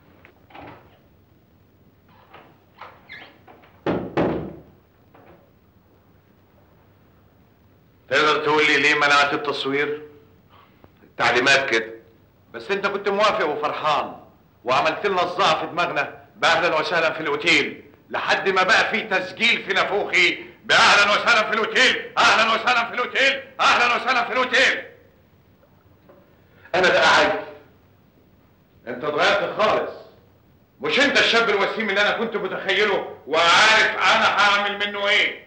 تقدر تقول لي ليه منعت التصوير؟ التعليمات كده بس انت كنت موافق وفرحان وعملت لنا الصداع في دماغنا باهلا وسهلا في الاوتيل لحد ما بقى في تسجيل في نافوخي باهلا وسهلا في الاوتيل اهلا وسهلا في الاوتيل اهلا وسهلا في الاوتيل انا بقى عايز انت اتغيرت خالص مش انت الشاب الوسيم اللي انا كنت متخيله وعارف انا هعمل منه ايه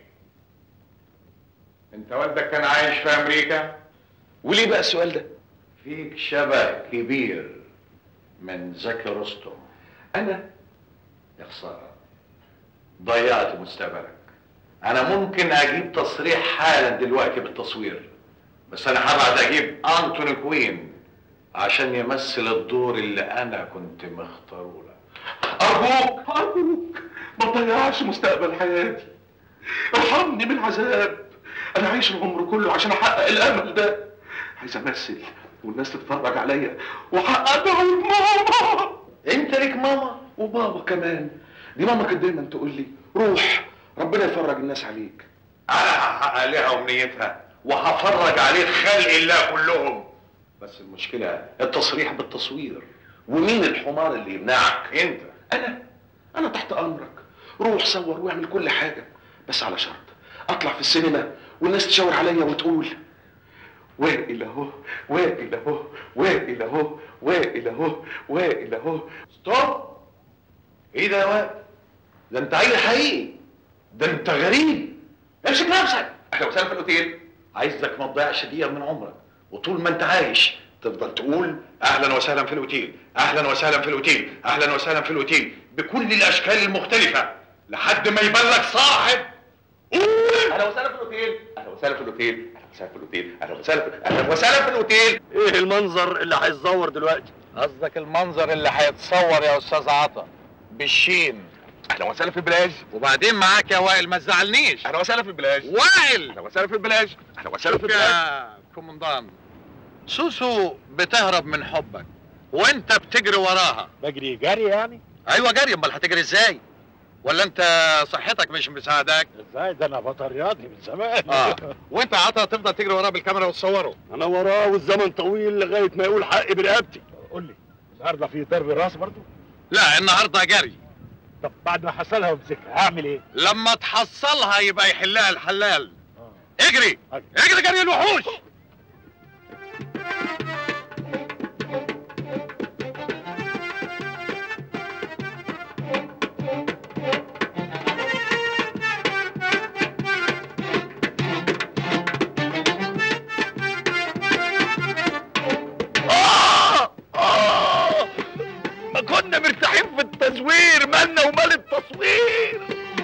انت والدك كان عايش في امريكا وليه بقى السؤال ده فيك شبه كبير من زكي رستم انا يا خساره ضيعت مستقبلك انا ممكن اجيب تصريح حالا دلوقتي بالتصوير بس انا هبعت اجيب انتوني كوين عشان يمثل الدور اللي انا كنت مختاره له ارجوك ارجوك ما تضيعش مستقبل حياتي ارحمني من العذاب انا عايش العمر كله عشان احقق الامل ده عايز امثل والناس تتفرج عليا واحقق دعوة ماما انت ليك ماما وبابا كمان دي ماما كانت دايما تقول لي روح ربنا يفرج الناس عليك انا هحقق لها امنيتها وهفرج عليك خلق الله كلهم بس المشكله التصريح بالتصوير ومين الحمار اللي يمنعك انت انا انا تحت امرك روح صور واعمل كل حاجه بس على شرط اطلع في السينما والناس تشاور عليا وتقول وائل اهو وائل اهو وائل اهو وائل اهو وائل اهو ستوب ايه ده يا واد ده انت عيل حقيقي ده انت غريب امسك نفسك اهلا وسهلا في الاوتيل عايزك ما تضيعش دقيقه من عمرك وطول ما انت عايش تفضل تقول اهلا وسهلا في الاوتيل اهلا وسهلا في الاوتيل اهلا وسهلا في الاوتيل بكل الاشكال المختلفه لحد ما يبان لك صاحب قول اهلا وسهلا في الاوتيل اهلا وسهلا في الاوتيل اهلا وسهلا في الاوتيل اهلا وسهلا في اهلا وسهلا في الاوتيل ايه المنظر اللي هيتزور دلوقتي قصدك المنظر اللي هيتصور يا استاذ عطا بالشين اهلا وسهلا في البلاج وبعدين معاك يا وائل ما تزعلنيش اهلا وسهلا في البلاج وائل اهلا وسهلا في البلاج اهلا وسهلا في البلاج يا كومندان سوسو بتهرب من حبك وانت بتجري وراها بجري جري يعني ايوه جري امال هتجري ازاي ولا انت صحتك مش مساعدك ازاي ده انا بطل رياضي من زمان اه وانت يا عطا تفضل تجري وراه بالكاميرا وتصوره انا وراه والزمن طويل لغايه ما يقول حقي برقبتي قول لي النهارده في ضرب راس برضو لا النهارده جري طب بعد ما حصلها وامسكها هعمل ايه لما تحصلها يبقى يحلها الحلال اجري اجري جري الوحوش ما كنا مرتاحين في التصوير مالنا ومال التصوير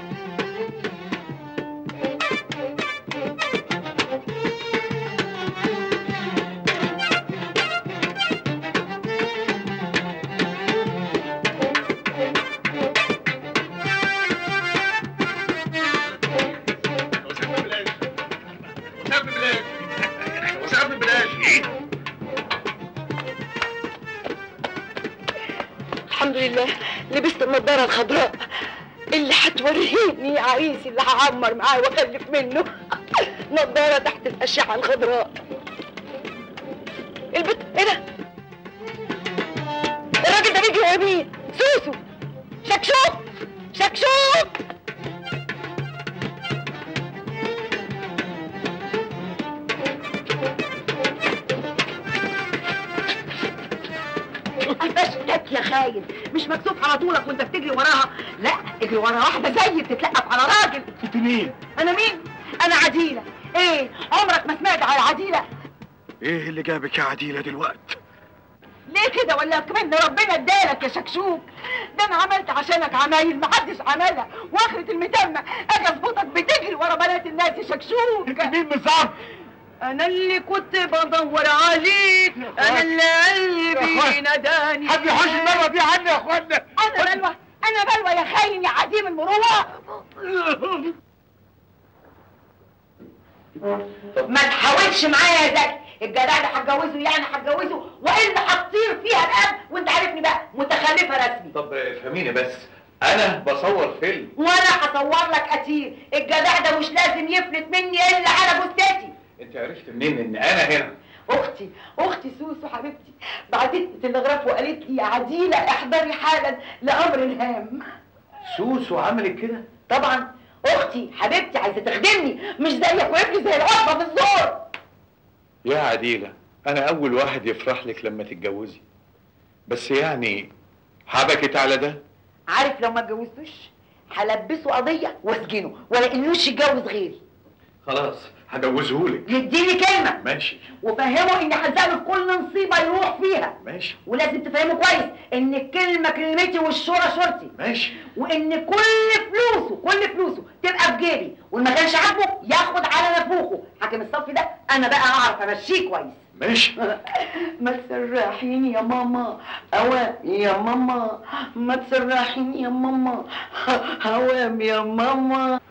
وسام بلاش ايه الحمد لله لبست النضاره الخضراء اللي هتوريني عريسي اللي هعمر معاه واخلف منه نضاره تحت الاشعه الخضراء البت ايه ده الراجل ده بيجي يمين سوسو شكشوك شكشوك قفشتك يا خاين مش مكسوف على طولك وانت بتجري وراها لا اجري ورا واحده زي بتتلقف على راجل انت مين انا مين انا عديله ايه عمرك ما سمعت على عديله ايه اللي جابك يا عديله دلوقتي ليه كده ولا كمان ربنا ادالك يا شكشوك ده انا عملت عشانك عمايل محدش عملها واخرة المتمة اجي اظبطك بتجري ورا بنات الناس يا شكشوك انت مين بالظبط انا اللي كنت بدور عليك انا اللي قلبي ناداني حد يحوش المروه دي عني يا اخوانا انا بلوى انا بلوى يا خاين يا عديم المروءه ما تحاولش معايا يا زكي الجدع ده هتجوزه يعني هتجوزه والا هتطير فيها الاب وانت عارفني بقى متخلفه رسمي طب افهميني بس انا بصور فيلم وانا هصور لك قتيل الجدع ده مش لازم يفلت مني الا على جثتي انت عرفت منين ان انا هنا اختي اختي سوسو حبيبتي بعتت لي تلغراف وقالت لي يا عديله احضري حالا لامر هام سوسو عملت كده طبعا اختي حبيبتي عايزه تخدمني مش زيك وابني زي العصبه في الزور يا عديلة أنا أول واحد يفرح لك لما تتجوزي بس يعني حبكت على ده عارف لو ما اتجوزتوش هلبسه قضيه واسجنه ولا انوش يتجوز غيري خلاص هجوزهولك يديني كلمه ماشي وفهمه اني هزقله في كل نصيبه يروح فيها ماشي ولازم تفهمه كويس ان الكلمه كلمتي والشورى شورتي ماشي وان كل فلوسه كل فلوسه تبقى في جيبي وما كانش عاجبه ياخد على نافوخه حاكم الصف ده انا بقى اعرف امشيه كويس ماشي ما تسرحيني يا ماما اوام يا ماما ما تسرحيني يا ماما هوام يا ماما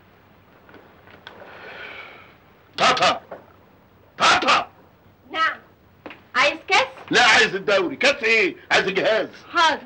طاطا طاطا نعم عايز كاس لا عايز الدوري كاس ايه عايز الجهاز حاضر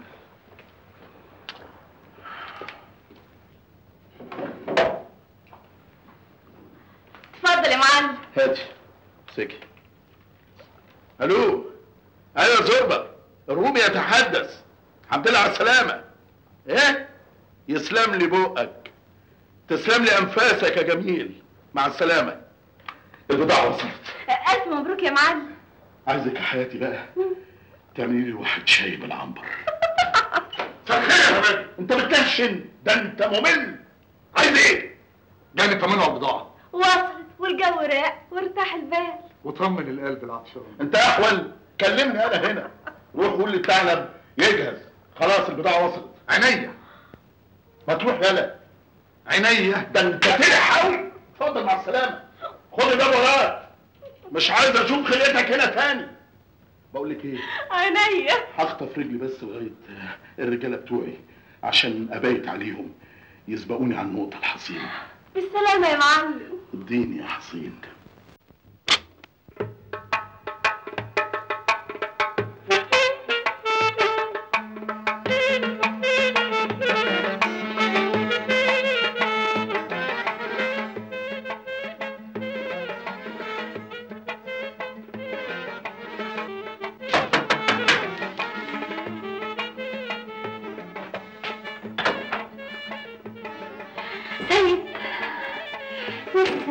اتفضل يا معلم هاتي سكي الو ايوه يا زربة الرومي يتحدث الحمد لله على السلامة ايه يسلم لي بقك تسلم لي انفاسك يا جميل مع السلامة البضاعة وصلت الف مبروك يا معلم عايزك يا حياتي بقى تعملي لي واحد شاي بالعنبر سخير يا حبيبي انت بتنشن ده انت ممل عايز ايه؟ جاي نطمنه على البضاعة وصلت والجو راق وارتاح البال وطمن القلب العطشان انت احول كلمني انا هنا روح قول للثعلب يجهز خلاص البضاعة وصلت عينيا ما تروح يلا عينيا ده انت تلح قوي اتفضل مع السلامة خد ده وراك مش عايز اشوف خلقتك هنا تاني بقول لك ايه عينيا هخطف رجلي بس لغايه الرجاله بتوعي عشان ابيت عليهم يسبقوني على النقطه الحصينه بالسلامة يا معلم اديني يا حصين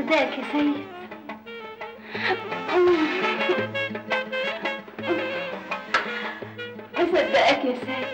مصدقك يا سيد مصدقك يا سيد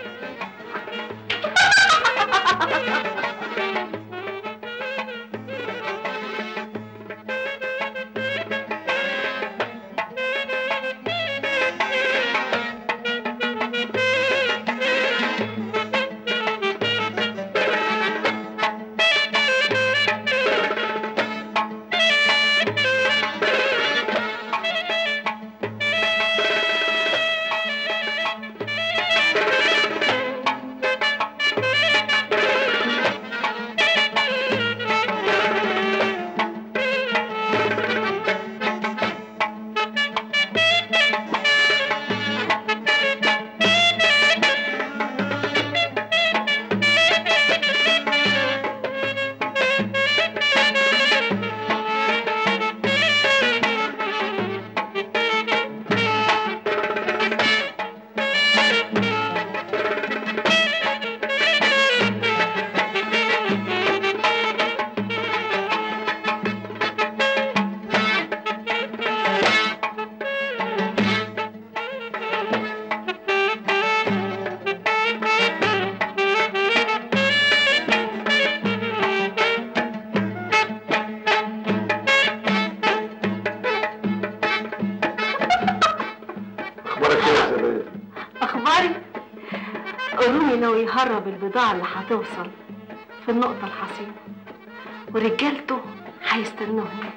اخبارك ايه يا زبادي اخباري قولولي ناوي يهرب البضاعة اللي هتوصل في النقطة الحصينة ورجالته هيستنوه هناك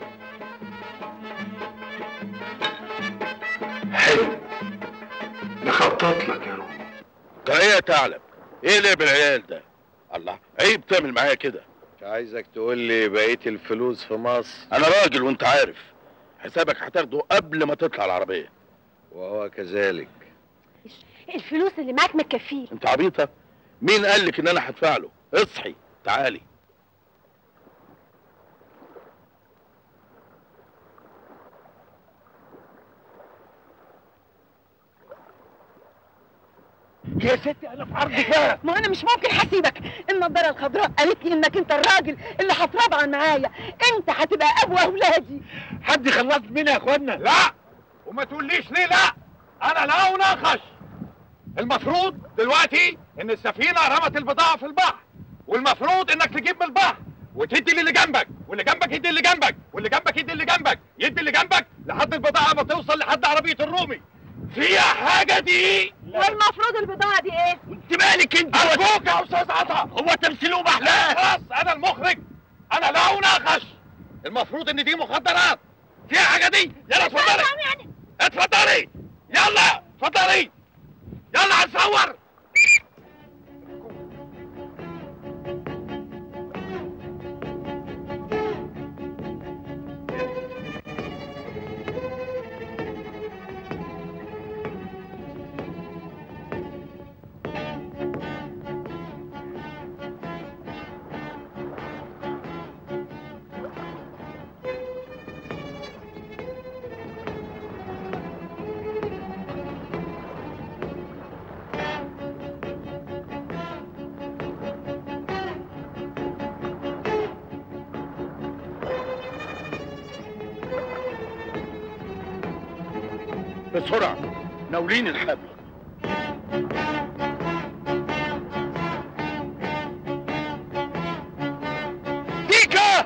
حلو نخطط لك يا رومي ده ايه يا ثعلب؟ ايه اللي بالعيال ده؟ الله عيب تعمل معايا كده عايزك تقول لي بقيه الفلوس في مصر انا راجل وانت عارف حسابك هتاخده قبل ما تطلع العربيه وهو كذلك الفلوس اللي معاك ما تكفيش انت عبيطه مين قال لك ان انا هدفع له اصحي تعالي يا ستي انا في عرضك بقى ما انا مش ممكن هسيبك النضاره الخضراء قالت لي انك انت الراجل اللي هتربع معايا انت هتبقى ابو اولادي حد يخلص مني يا اخوانا لا وما تقوليش ليه لا انا لا اناقش المفروض دلوقتي ان السفينه رمت البضاعه في البحر والمفروض انك تجيب من البحر وتدي للي جنبك واللي جنبك يدي اللي جنبك واللي جنبك يدي اللي جنبك يدي اللي جنبك لحد البضاعه ما توصل لحد عربيه الرومي فيها حاجه دي والمفروض البضاعه دي ايه انت مالك انت ارجوك يا استاذ عطا هو تمثيله محلاه خلاص انا المخرج انا لا اناقش المفروض ان دي مخدرات فيها حاجه دي يلا اتفضلي اتفضلي يلا اتفضلي يلا هنصور بسرعه ناولين الحبل ديكا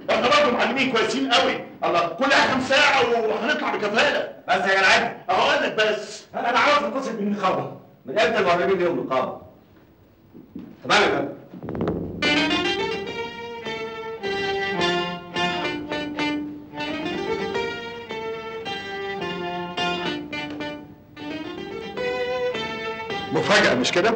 احنا برضه معلمين كويسين قوي الله كلها كام ساعه وهنطلع بكفاله بس يا جدعان اهو قال لك بس انا عاوز اتصل بالنقابه من امتى المهربين ليهم نقابه؟ تمام يا فندم مفاجأة مش كده؟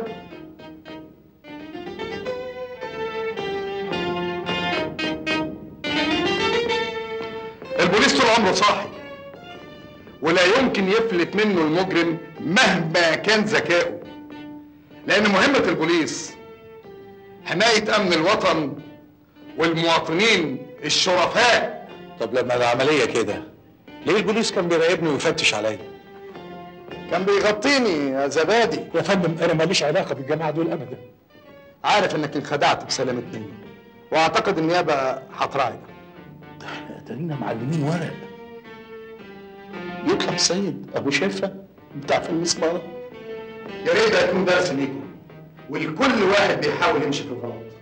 البوليس طول عمره صاحي ولا يمكن يفلت منه المجرم مهما كان ذكائه لأن مهمة البوليس حماية أمن الوطن والمواطنين الشرفاء طب لما العمليه كده ليه البوليس كان بيراقبني ويفتش عليا كان بيغطيني يا زبادي يا فندم انا ماليش علاقه بالجماعه دول ابدا عارف انك انخدعت بسلامة نية واعتقد النيابة هتراعي اتارينا معلمين ورق يطلع سيد ابو شفه بتاع في المسمار يا ريت ده يكون درس ليكم ولكل واحد بيحاول يمشي في الغلط